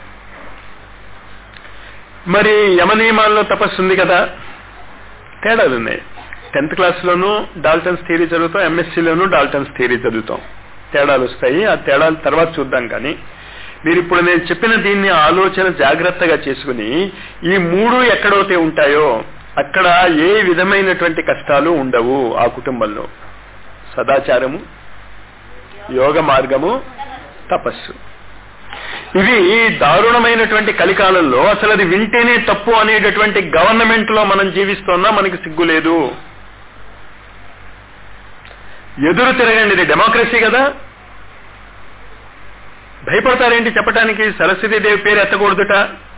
మరి యమ నియమాల్లో తపస్సు ఉంది కదా తేడాలు ఉన్నాయి టెన్త్ క్లాస్లోనూ డాల్టన్స్ థియరీ చదువుతాం ఎంఎస్సీలోనూ డాల్టన్స్ థియరీ చదువుతాం తేడాలు వస్తాయి ఆ తేడాలు తర్వాత చూద్దాం కానీ మీరు ఇప్పుడు నేను చెప్పిన దీన్ని ఆలోచన జాగ్రత్తగా చేసుకుని ఈ మూడు ఎక్కడైతే ఉంటాయో అక్కడ ఏ విధమైనటువంటి కష్టాలు ఉండవు ఆ కుటుంబంలో సదాచారము యోగ మార్గము తపస్సు ఇవి దారుణమైనటువంటి కలికాలంలో అసలు అది వింటేనే తప్పు అనేటటువంటి గవర్నమెంట్ లో మనం జీవిస్తున్నా మనకి సిగ్గు లేదు ఎదురు తిరగండి ఇది డెమోక్రసీ కదా భయపడతారేంటి చెప్పడానికి సరస్వతీదేవి పేరు ఎత్తకూడదుట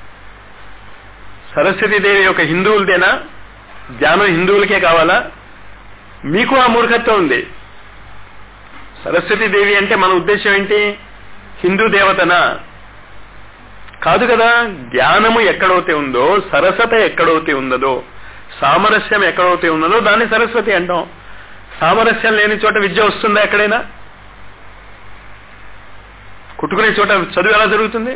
సరస్వతీదేవి యొక్క హిందువులదేనా ధ్యానం హిందువులకే కావాలా మీకు ఆ మూర్ఖత్వం ఉంది సరస్వతీదేవి అంటే మన ఉద్దేశం ఏంటి హిందూ దేవతనా కాదు కదా జ్ఞానము ఎక్కడైతే ఉందో సరసత ఎక్కడైతే ఉన్నదో సామరస్యం ఎక్కడైతే ఉన్నదో దాన్ని సరస్వతి అంటాం సామరస్యం లేని చోట విద్య వస్తుందా ఎక్కడైనా కుట్టుకునే చోట చదువు ఎలా జరుగుతుంది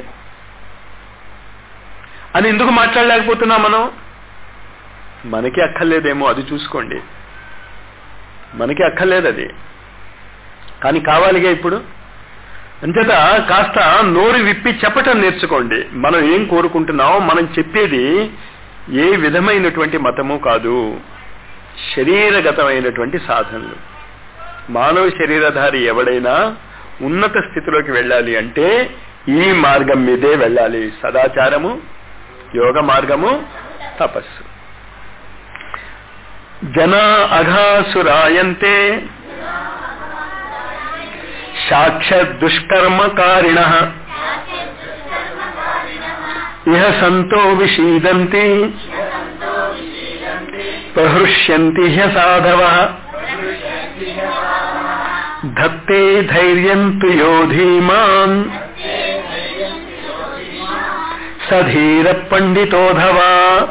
అని ఎందుకు మాట్లాడలేకపోతున్నాం మనం మనకి అక్కర్లేదేమో అది చూసుకోండి మనకి అక్కర్లేదు అది కానీ కావాలిగా ఇప్పుడు అంచేత కాస్త నోరు విప్పి చెప్పటం నేర్చుకోండి మనం ఏం కోరుకుంటున్నాం మనం చెప్పేది ఏ విధమైనటువంటి మతము కాదు శరీరగతమైనటువంటి సాధనలు మానవ శరీరధారి ఎవడైనా ఉన్నత స్థితిలోకి వెళ్ళాలి అంటే ఈ మార్గం మీదే వెళ్ళాలి సదాచారము యోగ మార్గము తపస్సు జన అఘాసురాయంతే సాక్ష దుష్కర్మకారిణ ఇహ సంతో విషీదంతి ప్రహృష్యంతి హ్య సాధవ ధత్తే ధైర్యం తు యోధీమాన్ సధీర పండితోధవా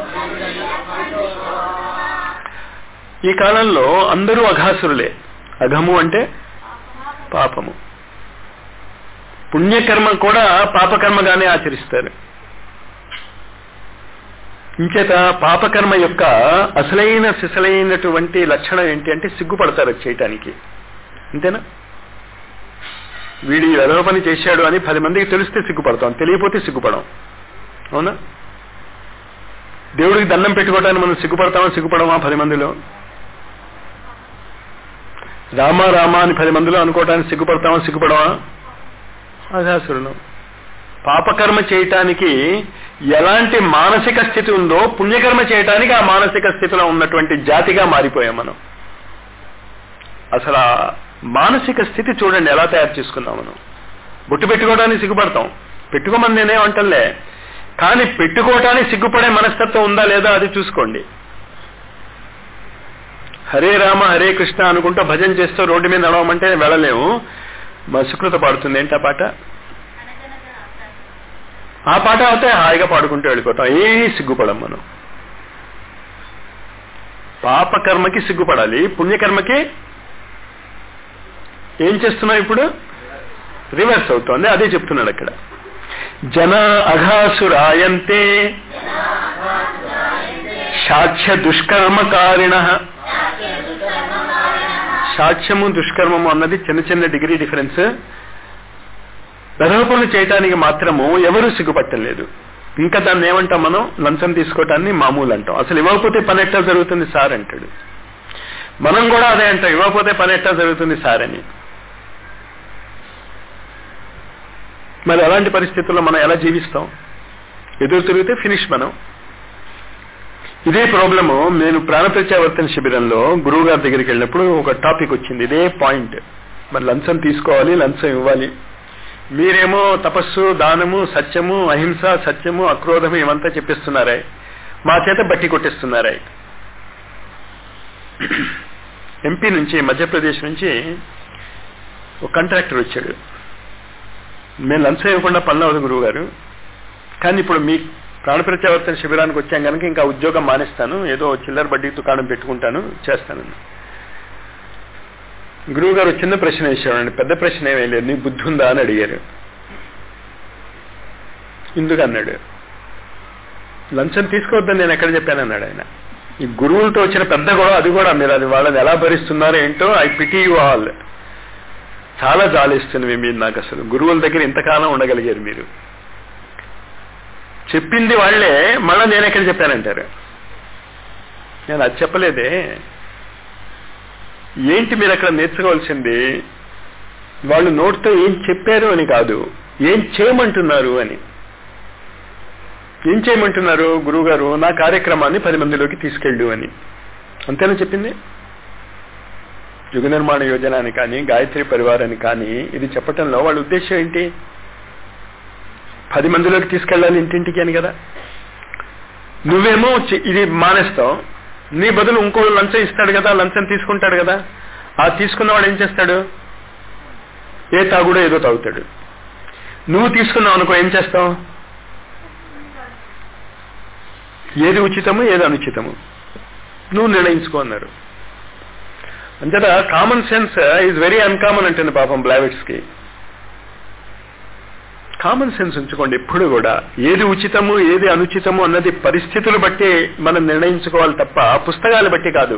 ఈ కాలంలో అందరూ అఘాసురులే అఘము అంటే పాపము పుణ్యకర్మ కూడా పాపకర్మగానే ఆచరిస్తారు ఇంచేత పాపకర్మ యొక్క అసలైన సిసలైనటువంటి లక్షణం ఏంటి అంటే సిగ్గుపడతారు అది చేయటానికి అంతేనా వీడి ఎదవ పని చేశాడు అని పది మందికి తెలిస్తే సిగ్గుపడతాం తెలియపోతే సిగ్గుపడం అవునా దేవుడికి దండం పెట్టుకోవడానికి మనం సిగ్గుపడతామా సిగ్గుపడమా పది మందిలో రామ రామ అని పది మందిలో అనుకోవటానికి సిగ్గుపడతామా సిగ్గుపడమా అఘాసురులు పాపకర్మ చేయటానికి ఎలాంటి మానసిక స్థితి ఉందో పుణ్యకర్మ చేయటానికి ఆ మానసిక స్థితిలో ఉన్నటువంటి జాతిగా మారిపోయాం మనం అసలు ఆ మానసిక స్థితి చూడండి ఎలా తయారు చేసుకున్నాం మనం బొట్టు పెట్టుకోవడానికి సిగ్గుపడతాం పెట్టుకోమని నేనేం అంటలే కానీ పెట్టుకోవటానికి సిగ్గుపడే మనస్తత్వం ఉందా లేదా అది చూసుకోండి హరే రామ హరే కృష్ణ అనుకుంటూ భజన చేస్తూ రోడ్డు మీద నడవమంటే వెళ్ళలేము మా సుకృత పాడుతుంది ఏంటి ఆ పాట ఆ పాట అయితే హాయిగా పాడుకుంటూ వెళ్ళిపోతాం ఏ సిగ్గుపడం మనం పాపకర్మకి సిగ్గుపడాలి పుణ్యకర్మకి ఏం చేస్తున్నాం ఇప్పుడు రివర్స్ అవుతోంది అదే చెప్తున్నాడు అక్కడ జన అఘాసురాయంతే సాక్ష్య దుష్కర్మకారిణ సాక్ష్యము దుష్కర్మము అన్నది చిన్న చిన్న డిగ్రీ డిఫరెన్స్ పనులు చేయటానికి మాత్రము ఎవరు సిగ్గుపట్టలేదు ఇంకా దాన్ని ఏమంటాం మనం లంచం తీసుకోవటాన్ని మామూలు అంటాం అసలు ఇవ్వకపోతే పని ఎట్టా జరుగుతుంది సార్ అంటాడు మనం కూడా అదే అంటాం ఇవ్వకపోతే పని ఎట్టా జరుగుతుంది సార్ అని మరి అలాంటి పరిస్థితుల్లో మనం ఎలా జీవిస్తాం ఎదురు తిరిగితే ఫినిష్ మనం ఇదే ప్రాబ్లము నేను ప్రాణప్రత్యావర్తన శిబిరంలో గురువు గారి దగ్గరికి వెళ్ళినప్పుడు ఒక టాపిక్ వచ్చింది ఇదే పాయింట్ మరి లంచం తీసుకోవాలి లంచం ఇవ్వాలి మీరేమో తపస్సు దానము సత్యము అహింస సత్యము అక్రోధము ఇవంతా చెప్పిస్తున్నారే మా చేత బట్టి కొట్టిస్తున్నారే ఎంపీ నుంచి మధ్యప్రదేశ్ నుంచి ఒక కాంట్రాక్టర్ వచ్చాడు మేము లంచం ఇవ్వకుండా పనులు అవ్వదు గురువు గారు కానీ ఇప్పుడు మీ ప్రాణప్రత్యావర్తన శిబిరానికి వచ్చాం కనుక ఇంకా ఉద్యోగం మానేస్తాను ఏదో చిల్లర బడ్డీ దుకాణం పెట్టుకుంటాను చేస్తాను గురువు గారు చిన్న ప్రశ్న వేసాడండి పెద్ద ప్రశ్న ఏమీ లేదు నీ బుద్ధి ఉందా అని అడిగారు ఎందుకు అన్నాడు లంచం తీసుకోవద్దని నేను ఎక్కడ చెప్పాను అన్నాడు ఆయన ఈ గురువులతో వచ్చిన పెద్ద గొడవ అది కూడా మీరు అది వాళ్ళని ఎలా భరిస్తున్నారో ఏంటో ఐ పిటి యూ ఆల్ చాలా జాలిస్తున్నవి మీరు నాకు అసలు గురువుల దగ్గర ఇంతకాలం ఉండగలిగారు మీరు చెప్పింది వాళ్లే మళ్ళా నేను ఎక్కడ చెప్పానంటారు నేను అది చెప్పలేదే ఏంటి మీరు అక్కడ నేర్చుకోవాల్సింది వాళ్ళు నోటితో ఏం చెప్పారు అని కాదు ఏం చేయమంటున్నారు అని ఏం చేయమంటున్నారు గురువు గారు నా కార్యక్రమాన్ని పది మందిలోకి తీసుకెళ్ళు అని అంతేనా చెప్పింది యుగ నిర్మాణ యోజన అని కానీ గాయత్రి పరివారాన్ని కానీ ఇది చెప్పటంలో వాళ్ళ ఉద్దేశం ఏంటి పది మందిలోకి తీసుకెళ్ళాలి ఇంటింటికి అని కదా నువ్వేమో ఇది మానేస్తావు నీ బదులు ఇంకో లంచం ఇస్తాడు కదా లంచం తీసుకుంటాడు కదా ఆ తీసుకున్నవాడు ఏం చేస్తాడు ఏ తాగుడో ఏదో తాగుతాడు నువ్వు తీసుకున్నావు అనుకో ఏం చేస్తావు ఏది ఉచితము ఏది అనుచితము నువ్వు నిర్ణయించుకో అన్నారు అంతేత common sense is very uncommon అంటుంది పాపం బ్లావెట్స్ కి కామన్ సెన్స్ ఉంచుకోండి ఎప్పుడు కూడా ఏది ఉచితము ఏది అనుచితము అన్నది పరిస్థితులు బట్టి మనం నిర్ణయించుకోవాలి తప్ప పుస్తకాలు బట్టి కాదు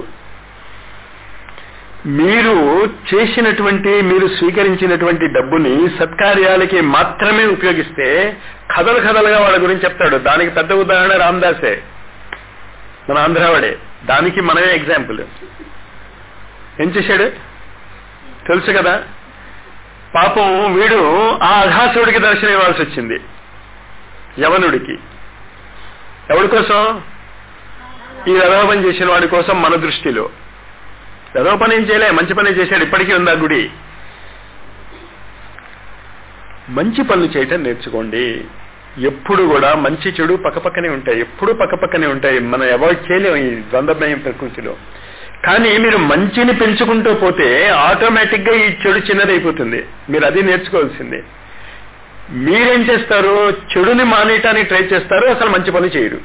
మీరు చేసినటువంటి మీరు స్వీకరించినటువంటి డబ్బుని సత్కార్యాలకి మాత్రమే ఉపయోగిస్తే కథలు కథలుగా వాళ్ళ గురించి చెప్తాడు దానికి పెద్ద ఉదాహరణ రామదాసే మన ఆంధ్రావాడే దానికి మనమే ఎగ్జాంపుల్ ఏం చేశాడు తెలుసు కదా పాపం వీడు ఆ అఘాసుడికి దర్శనం ఇవ్వాల్సి వచ్చింది యవనుడికి ఎవడి కోసం ఈ రథోపం చేసిన వాడి కోసం మన దృష్టిలో రథోపని ఏం చేయలే మంచి పని చేశాడు ఇప్పటికీ ఉంది ఆ గుడి మంచి పనులు చేయటం నేర్చుకోండి ఎప్పుడు కూడా మంచి చెడు పక్కపక్కనే ఉంటాయి ఎప్పుడు పక్కపక్కనే ఉంటాయి మనం అవాయిడ్ చేయలేము ఈ ద్వంద్వమయం ప్రకృతిలో కానీ మీరు మంచిని పెంచుకుంటూ పోతే ఆటోమేటిక్ గా ఈ చెడు చిన్నదైపోతుంది మీరు అది నేర్చుకోవాల్సిందే మీరేం చేస్తారు చెడుని మానేయటానికి ట్రై చేస్తారు అసలు మంచి పని చేయరు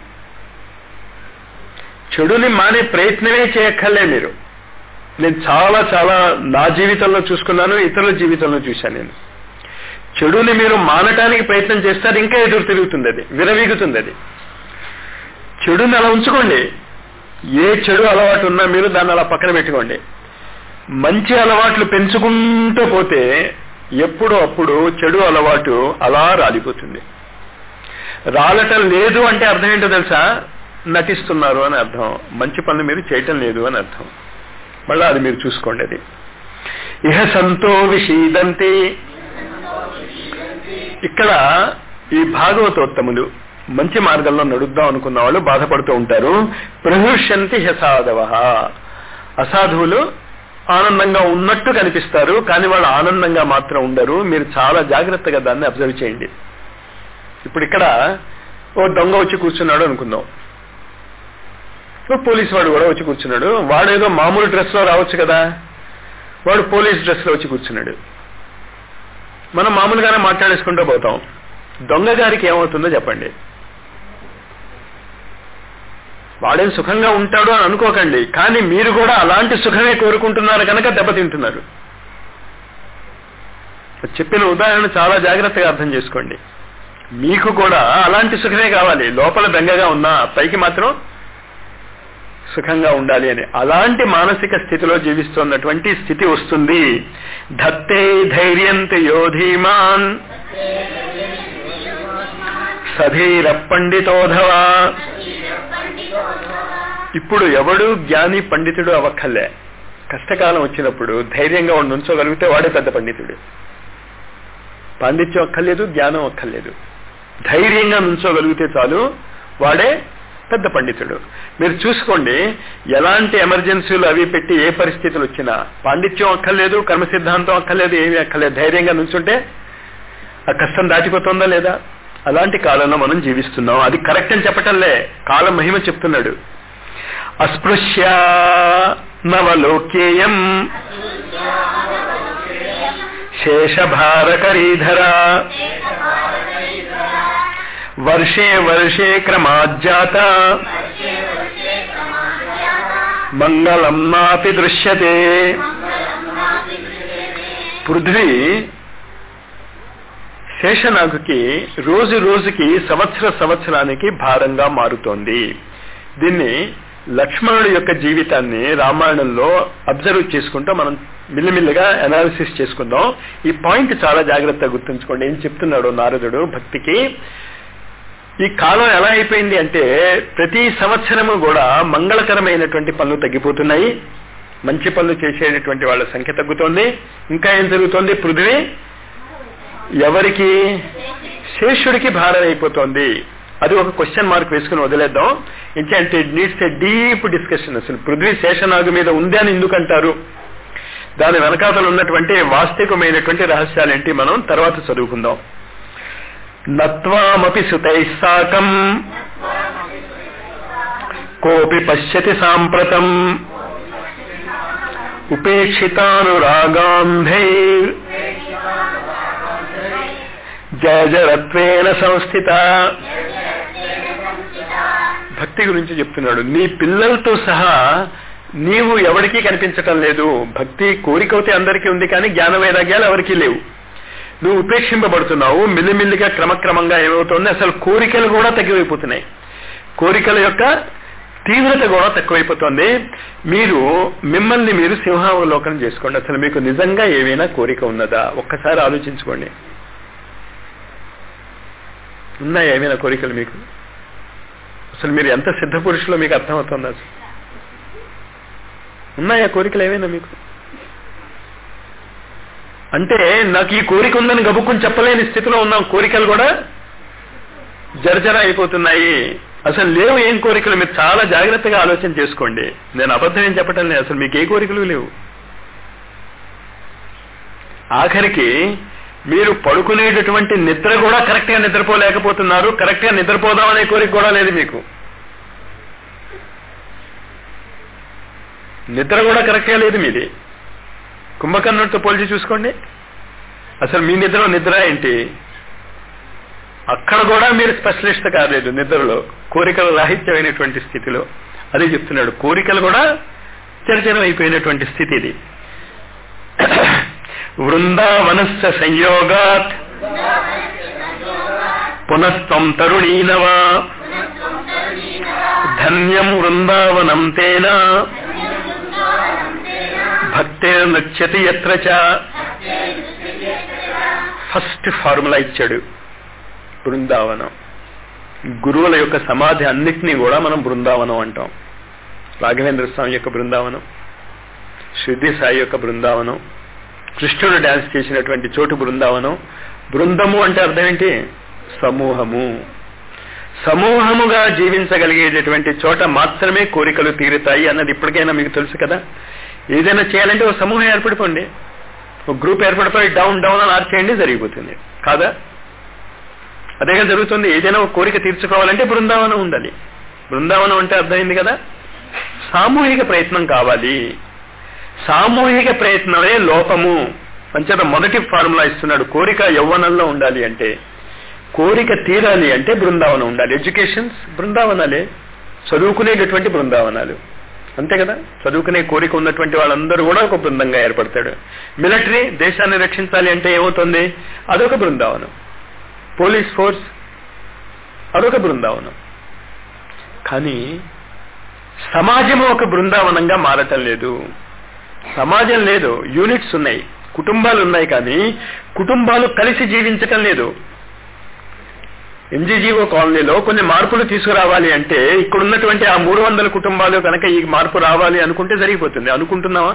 చెడుని మానే ప్రయత్నమే చేయక్కర్లే మీరు నేను చాలా చాలా నా జీవితంలో చూసుకున్నాను ఇతరుల జీవితంలో చూశాను నేను చెడుని మీరు మానటానికి ప్రయత్నం చేస్తారు ఇంకా ఎదురు తిరుగుతుంది అది విరవీగుతుంది అది చెడుని అలా ఉంచుకోండి ఏ చెడు అలవాటు ఉన్నా మీరు దాన్ని అలా పక్కన పెట్టుకోండి మంచి అలవాట్లు పెంచుకుంటూ పోతే ఎప్పుడు అప్పుడు చెడు అలవాటు అలా రాలిపోతుంది రాలటం లేదు అంటే అర్థం ఏంటో తెలుసా నటిస్తున్నారు అని అర్థం మంచి పనులు మీరు చేయటం లేదు అని అర్థం మళ్ళీ అది మీరు చూసుకోండి అది ఇహ సంతో విషీదంతి ఇక్కడ ఈ భాగవతోత్తములు మంచి మార్గంలో నడుద్దాం అనుకున్న వాళ్ళు బాధపడుతూ ఉంటారు ప్రహృష్యంతి హసాధవ అసాధువులు ఆనందంగా ఉన్నట్టు కనిపిస్తారు కానీ వాళ్ళు ఆనందంగా మాత్రం ఉండరు మీరు చాలా జాగ్రత్తగా దాన్ని అబ్జర్వ్ చేయండి ఇప్పుడు ఇక్కడ ఓ దొంగ వచ్చి కూర్చున్నాడు అనుకుందాం ఓ పోలీస్ వాడు కూడా వచ్చి కూర్చున్నాడు వాడు ఏదో మామూలు డ్రెస్ లో రావచ్చు కదా వాడు పోలీస్ డ్రెస్ లో వచ్చి కూర్చున్నాడు మనం మామూలుగానే మాట్లాడేసుకుంటూ పోతాం దొంగ గారికి ఏమవుతుందో చెప్పండి వాడేం సుఖంగా ఉంటాడు అని అనుకోకండి కానీ మీరు కూడా అలాంటి సుఖమే కోరుకుంటున్నారు కనుక దెబ్బతింటున్నారు చెప్పిన ఉదాహరణ చాలా జాగ్రత్తగా అర్థం చేసుకోండి మీకు కూడా అలాంటి సుఖమే కావాలి లోపల బెంగగా ఉన్నా పైకి మాత్రం సుఖంగా ఉండాలి అని అలాంటి మానసిక స్థితిలో జీవిస్తున్నటువంటి స్థితి వస్తుంది ధత్తే ధైర్యంత యోధీమాన్ సధీర పండితోధవా ఇప్పుడు ఎవడు జ్ఞాని పండితుడు అవ్వక్కర్లే కష్టకాలం వచ్చినప్పుడు ధైర్యంగా ఉండి ఉంచగలిగితే వాడే పెద్ద పండితుడు పాండిత్యం అక్కర్లేదు జ్ఞానం అక్కర్లేదు ధైర్యంగా నుంచోగలిగితే చాలు వాడే పెద్ద పండితుడు మీరు చూసుకోండి ఎలాంటి ఎమర్జెన్సీలు అవి పెట్టి ఏ పరిస్థితులు వచ్చినా పాండిత్యం అక్కర్లేదు కర్మ సిద్ధాంతం అక్కర్లేదు ఏమీ అక్కర్లేదు ధైర్యంగా నుంచుంటే ఆ కష్టం దాటిపోతుందా లేదా అలాంటి కాలంలో మనం జీవిస్తున్నాం అది కరెక్ట్ అని చెప్పటంలే కాలం మహిమ చెప్తున్నాడు అస్పృశ్య నవలోకేయం శేషభారకరీధర వర్షే వర్షే క్రమాజ్జాత మంగళం నాపి దృశ్యతే పృథ్వీ శేషనాగుకి రోజు రోజుకి సంవత్సర సంవత్సరానికి భారంగా మారుతోంది దీన్ని లక్ష్మణుడి యొక్క జీవితాన్ని రామాయణంలో అబ్జర్వ్ చేసుకుంటూ మనం మిల్లిమిల్లిగా అనాలిసిస్ చేసుకుందాం ఈ పాయింట్ చాలా జాగ్రత్తగా గుర్తుంచుకోండి ఏం చెప్తున్నాడు నారదుడు భక్తికి ఈ కాలం ఎలా అయిపోయింది అంటే ప్రతి సంవత్సరము కూడా మంగళకరమైనటువంటి పనులు తగ్గిపోతున్నాయి మంచి పనులు చేసేటటువంటి వాళ్ళ సంఖ్య తగ్గుతోంది ఇంకా ఏం జరుగుతోంది పృథ్వీ ఎవరికి శేషుడికి భారం అయిపోతోంది అది ఒక క్వశ్చన్ మార్క్ వేసుకుని వదిలేద్దాం అంటే నీడ్స్ ఏ డీప్ డిస్కషన్ అసలు పృథ్వీ శేషనాగు మీద ఉంది అని ఎందుకంటారు దాని వెనకాతలు ఉన్నటువంటి వాస్తవికమైనటువంటి రహస్యాలేంటి మనం తర్వాత చదువుకుందాం నత్వామపి సుతై సాకం కోపి పశ్యతి సాంప్రతం ఉపేక్షితానురాగాంధై జయజరత్వేన సంస్థిత భక్తి గురించి చెప్తున్నాడు నీ పిల్లలతో సహా నీవు ఎవరికీ కనిపించటం లేదు భక్తి కోరికవుతే అందరికీ ఉంది కానీ జ్ఞాన వైరాగ్యాలు ఎవరికీ లేవు నువ్వు ఉపేక్షింపబడుతున్నావు మిల్లిమిల్లిగా క్రమక్రమంగా ఏమవుతోంది అసలు కోరికలు కూడా తగ్గిపోతున్నాయి కోరికల యొక్క తీవ్రత కూడా తక్కువైపోతుంది మీరు మిమ్మల్ని మీరు సింహావలోకనం చేసుకోండి అసలు మీకు నిజంగా ఏమైనా కోరిక ఉన్నదా ఒక్కసారి ఆలోచించుకోండి ఉన్నాయా ఏమైనా కోరికలు మీకు అసలు మీరు ఎంత సిద్ధ పురుషులో మీకు అర్థమవుతుంది అసలు ఉన్నాయా కోరికలు ఏమైనా మీకు అంటే నాకు ఈ కోరిక ఉందని గబుక్కుని చెప్పలేని స్థితిలో ఉన్నాం కోరికలు కూడా జరజర అయిపోతున్నాయి అసలు లేవు ఏం కోరికలు మీరు చాలా జాగ్రత్తగా ఆలోచన చేసుకోండి నేను అబద్ధం ఏం చెప్పటం లేదు అసలు మీకు ఏ కోరికలు లేవు ఆఖరికి మీరు పడుకునేటటువంటి నిద్ర కూడా కరెక్ట్ గా నిద్రపోలేకపోతున్నారు కరెక్ట్ గా నిద్రపోదామనే కోరిక కూడా లేదు మీకు నిద్ర కూడా కరెక్ట్ గా లేదు మీది కుంభకర్ణుడితో పోల్చి చూసుకోండి అసలు మీ నిద్ర నిద్ర ఏంటి అక్కడ కూడా మీరు స్పెషలిస్ట్ కాలేదు నిద్రలో కోరికల రాహిత్యమైనటువంటి స్థితిలో అదే చెప్తున్నాడు కోరికలు కూడా చర్చనం అయిపోయినటువంటి స్థితి ఇది వృందావనస్య సంయోగాత్ పునస్తం తరుణీనవ ధన్యం వృందావనం తేన భక్తే నృత్యతి ఎత్ర చ ఫస్ట్ ఫార్ములా ఇచ్చాడు బృందావనం గురువుల యొక్క సమాధి అన్నిటినీ కూడా మనం బృందావనం అంటాం రాఘవేంద్ర స్వామి యొక్క బృందావనం శృద్ధి సాయి యొక్క బృందావనం కృష్ణుడు డాన్స్ చేసినటువంటి చోటు బృందావనం బృందము అంటే అర్థం ఏంటి సమూహము సమూహముగా జీవించగలిగేటటువంటి చోట మాత్రమే కోరికలు తీరుతాయి అన్నది ఇప్పటికైనా మీకు తెలుసు కదా ఏదైనా చేయాలంటే ఒక సమూహం ఏర్పడిపోండి ఒక గ్రూప్ ఏర్పడిపోయి డౌన్ డౌన్ అని ఆర్చేయండి జరిగిపోతుంది కాదా అదేగా జరుగుతుంది ఏదైనా ఒక కోరిక తీర్చుకోవాలంటే బృందావనం ఉండాలి బృందావనం అంటే అర్థమైంది కదా సామూహిక ప్రయత్నం కావాలి సామూహిక ప్రయత్నమే లోపము అంచేత మొదటి ఫార్ములా ఇస్తున్నాడు కోరిక యవ్వనంలో ఉండాలి అంటే కోరిక తీరాలి అంటే బృందావనం ఉండాలి ఎడ్యుకేషన్స్ బృందావనాలే చదువుకునేటటువంటి బృందావనాలు అంతే కదా చదువుకునే కోరిక ఉన్నటువంటి వాళ్ళందరూ కూడా ఒక బృందంగా ఏర్పడతాడు మిలిటరీ దేశాన్ని రక్షించాలి అంటే ఏమవుతుంది అదొక బృందావనం పోలీస్ ఫోర్స్ అదొక బృందావనం కానీ సమాజము ఒక బృందావనంగా మారటం లేదు సమాజం లేదు యూనిట్స్ ఉన్నాయి కుటుంబాలు ఉన్నాయి కానీ కుటుంబాలు కలిసి జీవించటం లేదు ఎంజీజీఓ కాలనీలో కొన్ని మార్పులు తీసుకురావాలి అంటే ఇక్కడ ఉన్నటువంటి ఆ మూడు వందల కుటుంబాలు కనుక ఈ మార్పు రావాలి అనుకుంటే జరిగిపోతుంది అనుకుంటున్నావా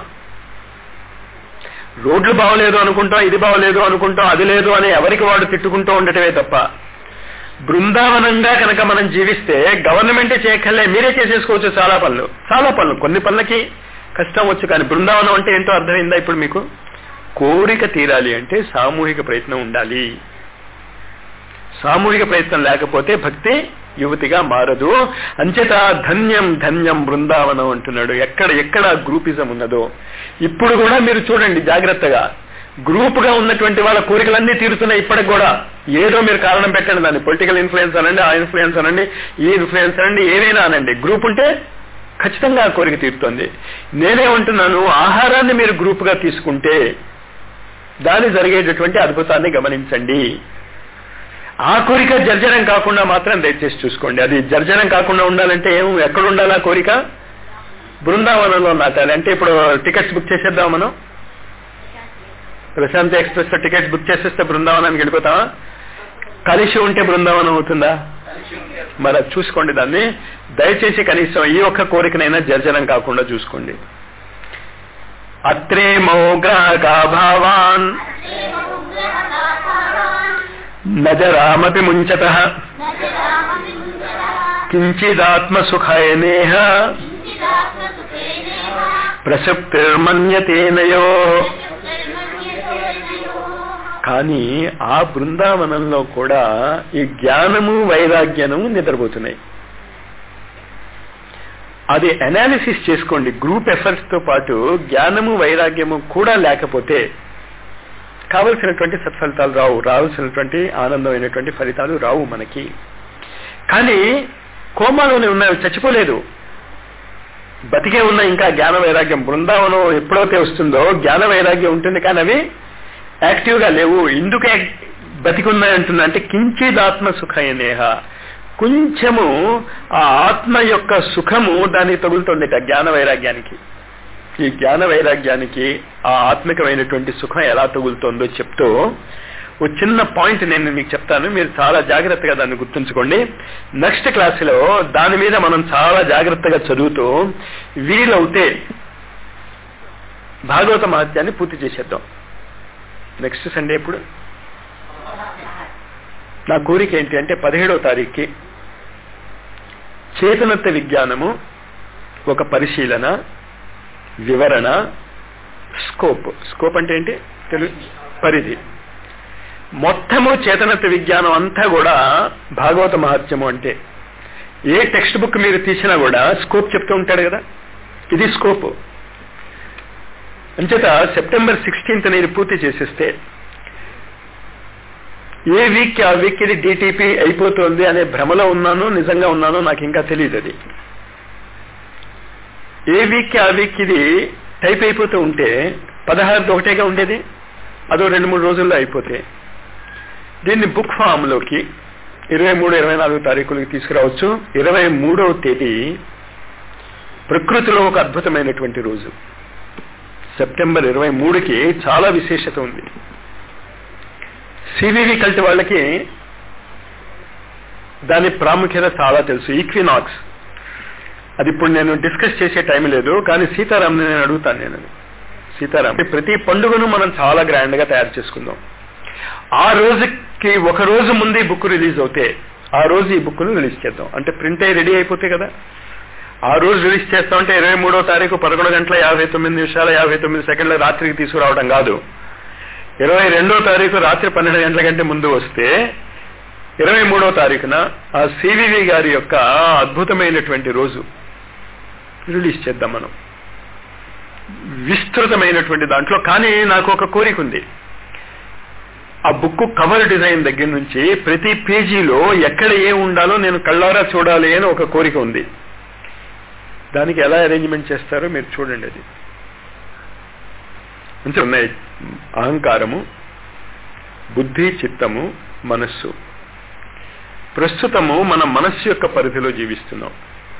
రోడ్లు బాగలేదు అనుకుంటాం ఇది బాగలేదు అనుకుంటాం అది లేదు అని ఎవరికి వాడు తిట్టుకుంటూ ఉండటమే తప్ప బృందావనంగా కనుక మనం జీవిస్తే గవర్నమెంటే చేయక్కర్లే మీరే చేసేసుకోవచ్చు చాలా పనులు చాలా పనులు కొన్ని పనులకి కష్టం వచ్చు కానీ బృందావనం అంటే ఏంటో అర్థమైందా ఇప్పుడు మీకు కోరిక తీరాలి అంటే సామూహిక ప్రయత్నం ఉండాలి సామూహిక ప్రయత్నం లేకపోతే భక్తి యువతిగా మారదు అంచేత ధన్యం ధన్యం బృందావనం అంటున్నాడు ఎక్కడ ఎక్కడ గ్రూపిజం ఉన్నదో ఇప్పుడు కూడా మీరు చూడండి జాగ్రత్తగా గ్రూప్ గా ఉన్నటువంటి వాళ్ళ కోరికలన్నీ తీరుతున్నాయి ఇప్పటికి కూడా ఏదో మీరు కారణం పెట్టండి దాన్ని పొలిటికల్ ఇన్ఫ్లుయెన్స్ అనండి ఆ ఇన్ఫ్లుయెన్స్ అనండి ఈ ఇన్ఫ్లుయెన్స్ అనండి ఏదైనా అనండి గ్రూప్ ఉంటే ఖచ్చితంగా ఆ కోరిక తీరుతోంది నేనేమంటున్నాను ఆహారాన్ని మీరు గ్రూప్ గా తీసుకుంటే దాని జరిగేటటువంటి అద్భుతాన్ని గమనించండి ఆ కోరిక జర్జనం కాకుండా మాత్రం దయచేసి చూసుకోండి అది జర్జనం కాకుండా ఉండాలంటే ఏం ఎక్కడ ఉండాలి ఆ కోరిక బృందావనంలో నాటాలి అంటే ఇప్పుడు టికెట్స్ బుక్ చేసేద్దాం మనం ప్రశాంతి ఎక్స్ప్రెస్ లో టికెట్స్ బుక్ చేసేస్తే బృందావనానికి వెళ్ళిపోతామా కలిసి ఉంటే బృందావనం అవుతుందా మరి అది చూసుకోండి దాన్ని దయచేసి కనీసం ఈ ఒక్క కోరికనైనా జర్జనం కాకుండా చూసుకోండి అత్రే మౌగ్రాహకా భావాన్ నజరామపి ముంచత కించిదాత్మసుఖాయనేహ ప్రసక్తిర్మన్యతేనయో కానీ ఆ బృందావనంలో కూడా ఈ జ్ఞానము వైరాగ్యము నిద్రపోతున్నాయి అది అనాలిసిస్ చేసుకోండి గ్రూప్ ఎఫర్ట్స్ తో పాటు జ్ఞానము వైరాగ్యము కూడా లేకపోతే కావలసినటువంటి సత్ఫలితాలు రావు రావాల్సినటువంటి ఆనందమైనటువంటి ఫలితాలు రావు మనకి కానీ కోమాలోనే ఉన్నాయి చచ్చిపోలేదు బతికే ఉన్న ఇంకా జ్ఞాన వైరాగ్యం బృందావనం ఎప్పుడైతే వస్తుందో జ్ఞాన వైరాగ్యం ఉంటుంది కానీ అవి యాక్టివ్ గా లేవు ఎందుకు బతికున్నాయి అంటున్నా అంటే కించిదాత్మ సుఖయనేహ కొంచెము ఆ ఆత్మ యొక్క సుఖము దానికి తగులుతుంది జ్ఞాన వైరాగ్యానికి ఈ జ్ఞాన వైరాగ్యానికి ఆ ఆత్మికమైనటువంటి సుఖం ఎలా తగులుతోందో చెప్తూ ఒక చిన్న పాయింట్ నేను మీకు చెప్తాను మీరు చాలా జాగ్రత్తగా దాన్ని గుర్తుంచుకోండి నెక్స్ట్ క్లాసులో దాని మీద మనం చాలా జాగ్రత్తగా చదువుతూ వీలవుతే భాగవత మహత్యాన్ని పూర్తి చేసేద్దాం నెక్స్ట్ సండే ఎప్పుడు నా కోరిక ఏంటి అంటే పదిహేడవ తారీఖుకి చేతనత్వ విజ్ఞానము ఒక పరిశీలన వివరణ స్కోప్ స్కోప్ అంటే ఏంటి తెలుగు పరిధి మొత్తము చేతనత్వ విజ్ఞానం అంతా కూడా భాగవత మహత్యము అంటే ఏ టెక్స్ట్ బుక్ మీరు తీసినా కూడా స్కోప్ చెప్తూ ఉంటాడు కదా ఇది స్కోప్ అంచేత సెప్టెంబర్ సిక్స్టీన్త్ నేను పూర్తి చేసేస్తే ఏ వీక్ ఆ వీక్ ఇది డిటిపి అయిపోతుంది అనే భ్రమలో ఉన్నానో నిజంగా ఉన్నానో నాకు ఇంకా తెలియదు అది ఏ వీక్ ఆ వీక్ ఇది టైప్ అయిపోతూ ఉంటే పదహారు ఒకటేగా ఉండేది అదో రెండు మూడు రోజుల్లో అయిపోతే దీన్ని బుక్ ఫామ్లోకి ఇరవై మూడు ఇరవై నాలుగు తారీఖులకి తీసుకురావచ్చు ఇరవై మూడవ తేదీ ప్రకృతిలో ఒక అద్భుతమైనటువంటి రోజు సెప్టెంబర్ ఇరవై మూడుకి చాలా విశేషత ఉంది సివివి కల్ట్ వాళ్ళకి దాని ప్రాముఖ్యత చాలా తెలుసు ఈక్వినాక్స్ అది ఇప్పుడు నేను డిస్కస్ చేసే టైం లేదు కానీ సీతారాంని నేను అడుగుతాను నేను సీతారాం ప్రతి పండుగను మనం చాలా గ్రాండ్ గా తయారు చేసుకుందాం ఆ రోజుకి ఒక రోజు ముందే బుక్ రిలీజ్ అవుతే ఆ రోజు ఈ బుక్ ను రిలీజ్ చేద్దాం అంటే ప్రింట్ అయ్యి రెడీ అయిపోతే కదా ఆ రోజు రిలీజ్ చేస్తామంటే ఇరవై మూడో తారీఖు పదకొండు గంటల యాభై తొమ్మిది నిమిషాల యాభై తొమ్మిది సెకండ్ల రాత్రికి తీసుకురావడం కాదు ఇరవై రెండో తారీఖు రాత్రి పన్నెండు గంటల కంటే ముందు వస్తే ఇరవై మూడో తారీఖున ఆ సివివి గారి యొక్క అద్భుతమైనటువంటి రోజు రిలీజ్ చేద్దాం మనం విస్తృతమైనటువంటి దాంట్లో కానీ నాకు ఒక కోరిక ఉంది ఆ బుక్ కవర్ డిజైన్ దగ్గర నుంచి ప్రతి పేజీలో ఎక్కడ ఏ ఉండాలో నేను కళ్ళారా చూడాలి అని ఒక కోరిక ఉంది దానికి ఎలా అరేంజ్మెంట్ చేస్తారో మీరు చూడండి అది మంచి ఉన్నాయి అహంకారము బుద్ధి చిత్తము మనస్సు ప్రస్తుతము మన మనస్సు యొక్క పరిధిలో జీవిస్తున్నాం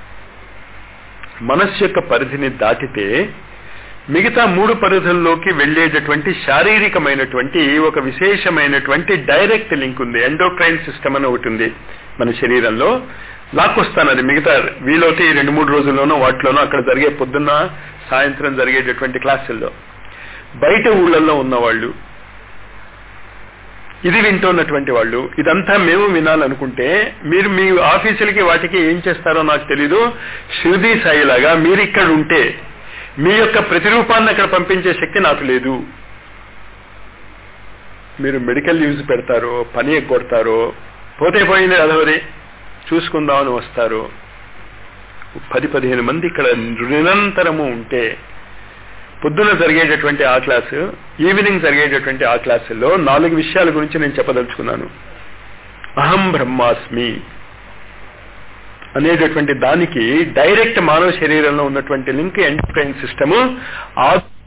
మనస్సు యొక్క పరిధిని దాటితే మిగతా మూడు పరిధుల్లోకి వెళ్లేటటువంటి శారీరకమైనటువంటి ఒక విశేషమైనటువంటి డైరెక్ట్ లింక్ ఉంది ఎండోక్రైన్ సిస్టమ్ అని ఒకటి ఉంది మన శరీరంలో లాక్కొస్తాను అది మిగతా వీలైతే ఈ రెండు మూడు రోజుల్లోనో వాటిలోనో అక్కడ జరిగే పొద్దున్న సాయంత్రం జరిగేటటువంటి క్లాసుల్లో బయట ఊళ్ళల్లో ఉన్నవాళ్ళు ఇది వింటున్నటువంటి వాళ్ళు ఇదంతా మేము వినాలనుకుంటే మీరు మీ ఆఫీసులకి వాటికి ఏం చేస్తారో నాకు తెలీదు షిరిడి సాయిలాగా మీరు ఇక్కడ ఉంటే మీ యొక్క ప్రతిరూపాన్ని అక్కడ పంపించే శక్తి నాకు లేదు మీరు మెడికల్ యూజ్ పెడతారో పని ఎగ్గొడతారో పోతే పోయింది అదవరి చూసుకుందామని వస్తారు పది పదిహేను మంది ఇక్కడ నిరంతరము ఉంటే పొద్దున జరిగేటటువంటి ఆ క్లాసు ఈవినింగ్ జరిగేటటువంటి ఆ క్లాసుల్లో నాలుగు విషయాల గురించి నేను చెప్పదలుచుకున్నాను అహం బ్రహ్మాస్మి అనేటటువంటి దానికి డైరెక్ట్ మానవ శరీరంలో ఉన్నటువంటి లింక్ ఎండోక్రైన్ సిస్టము ఆ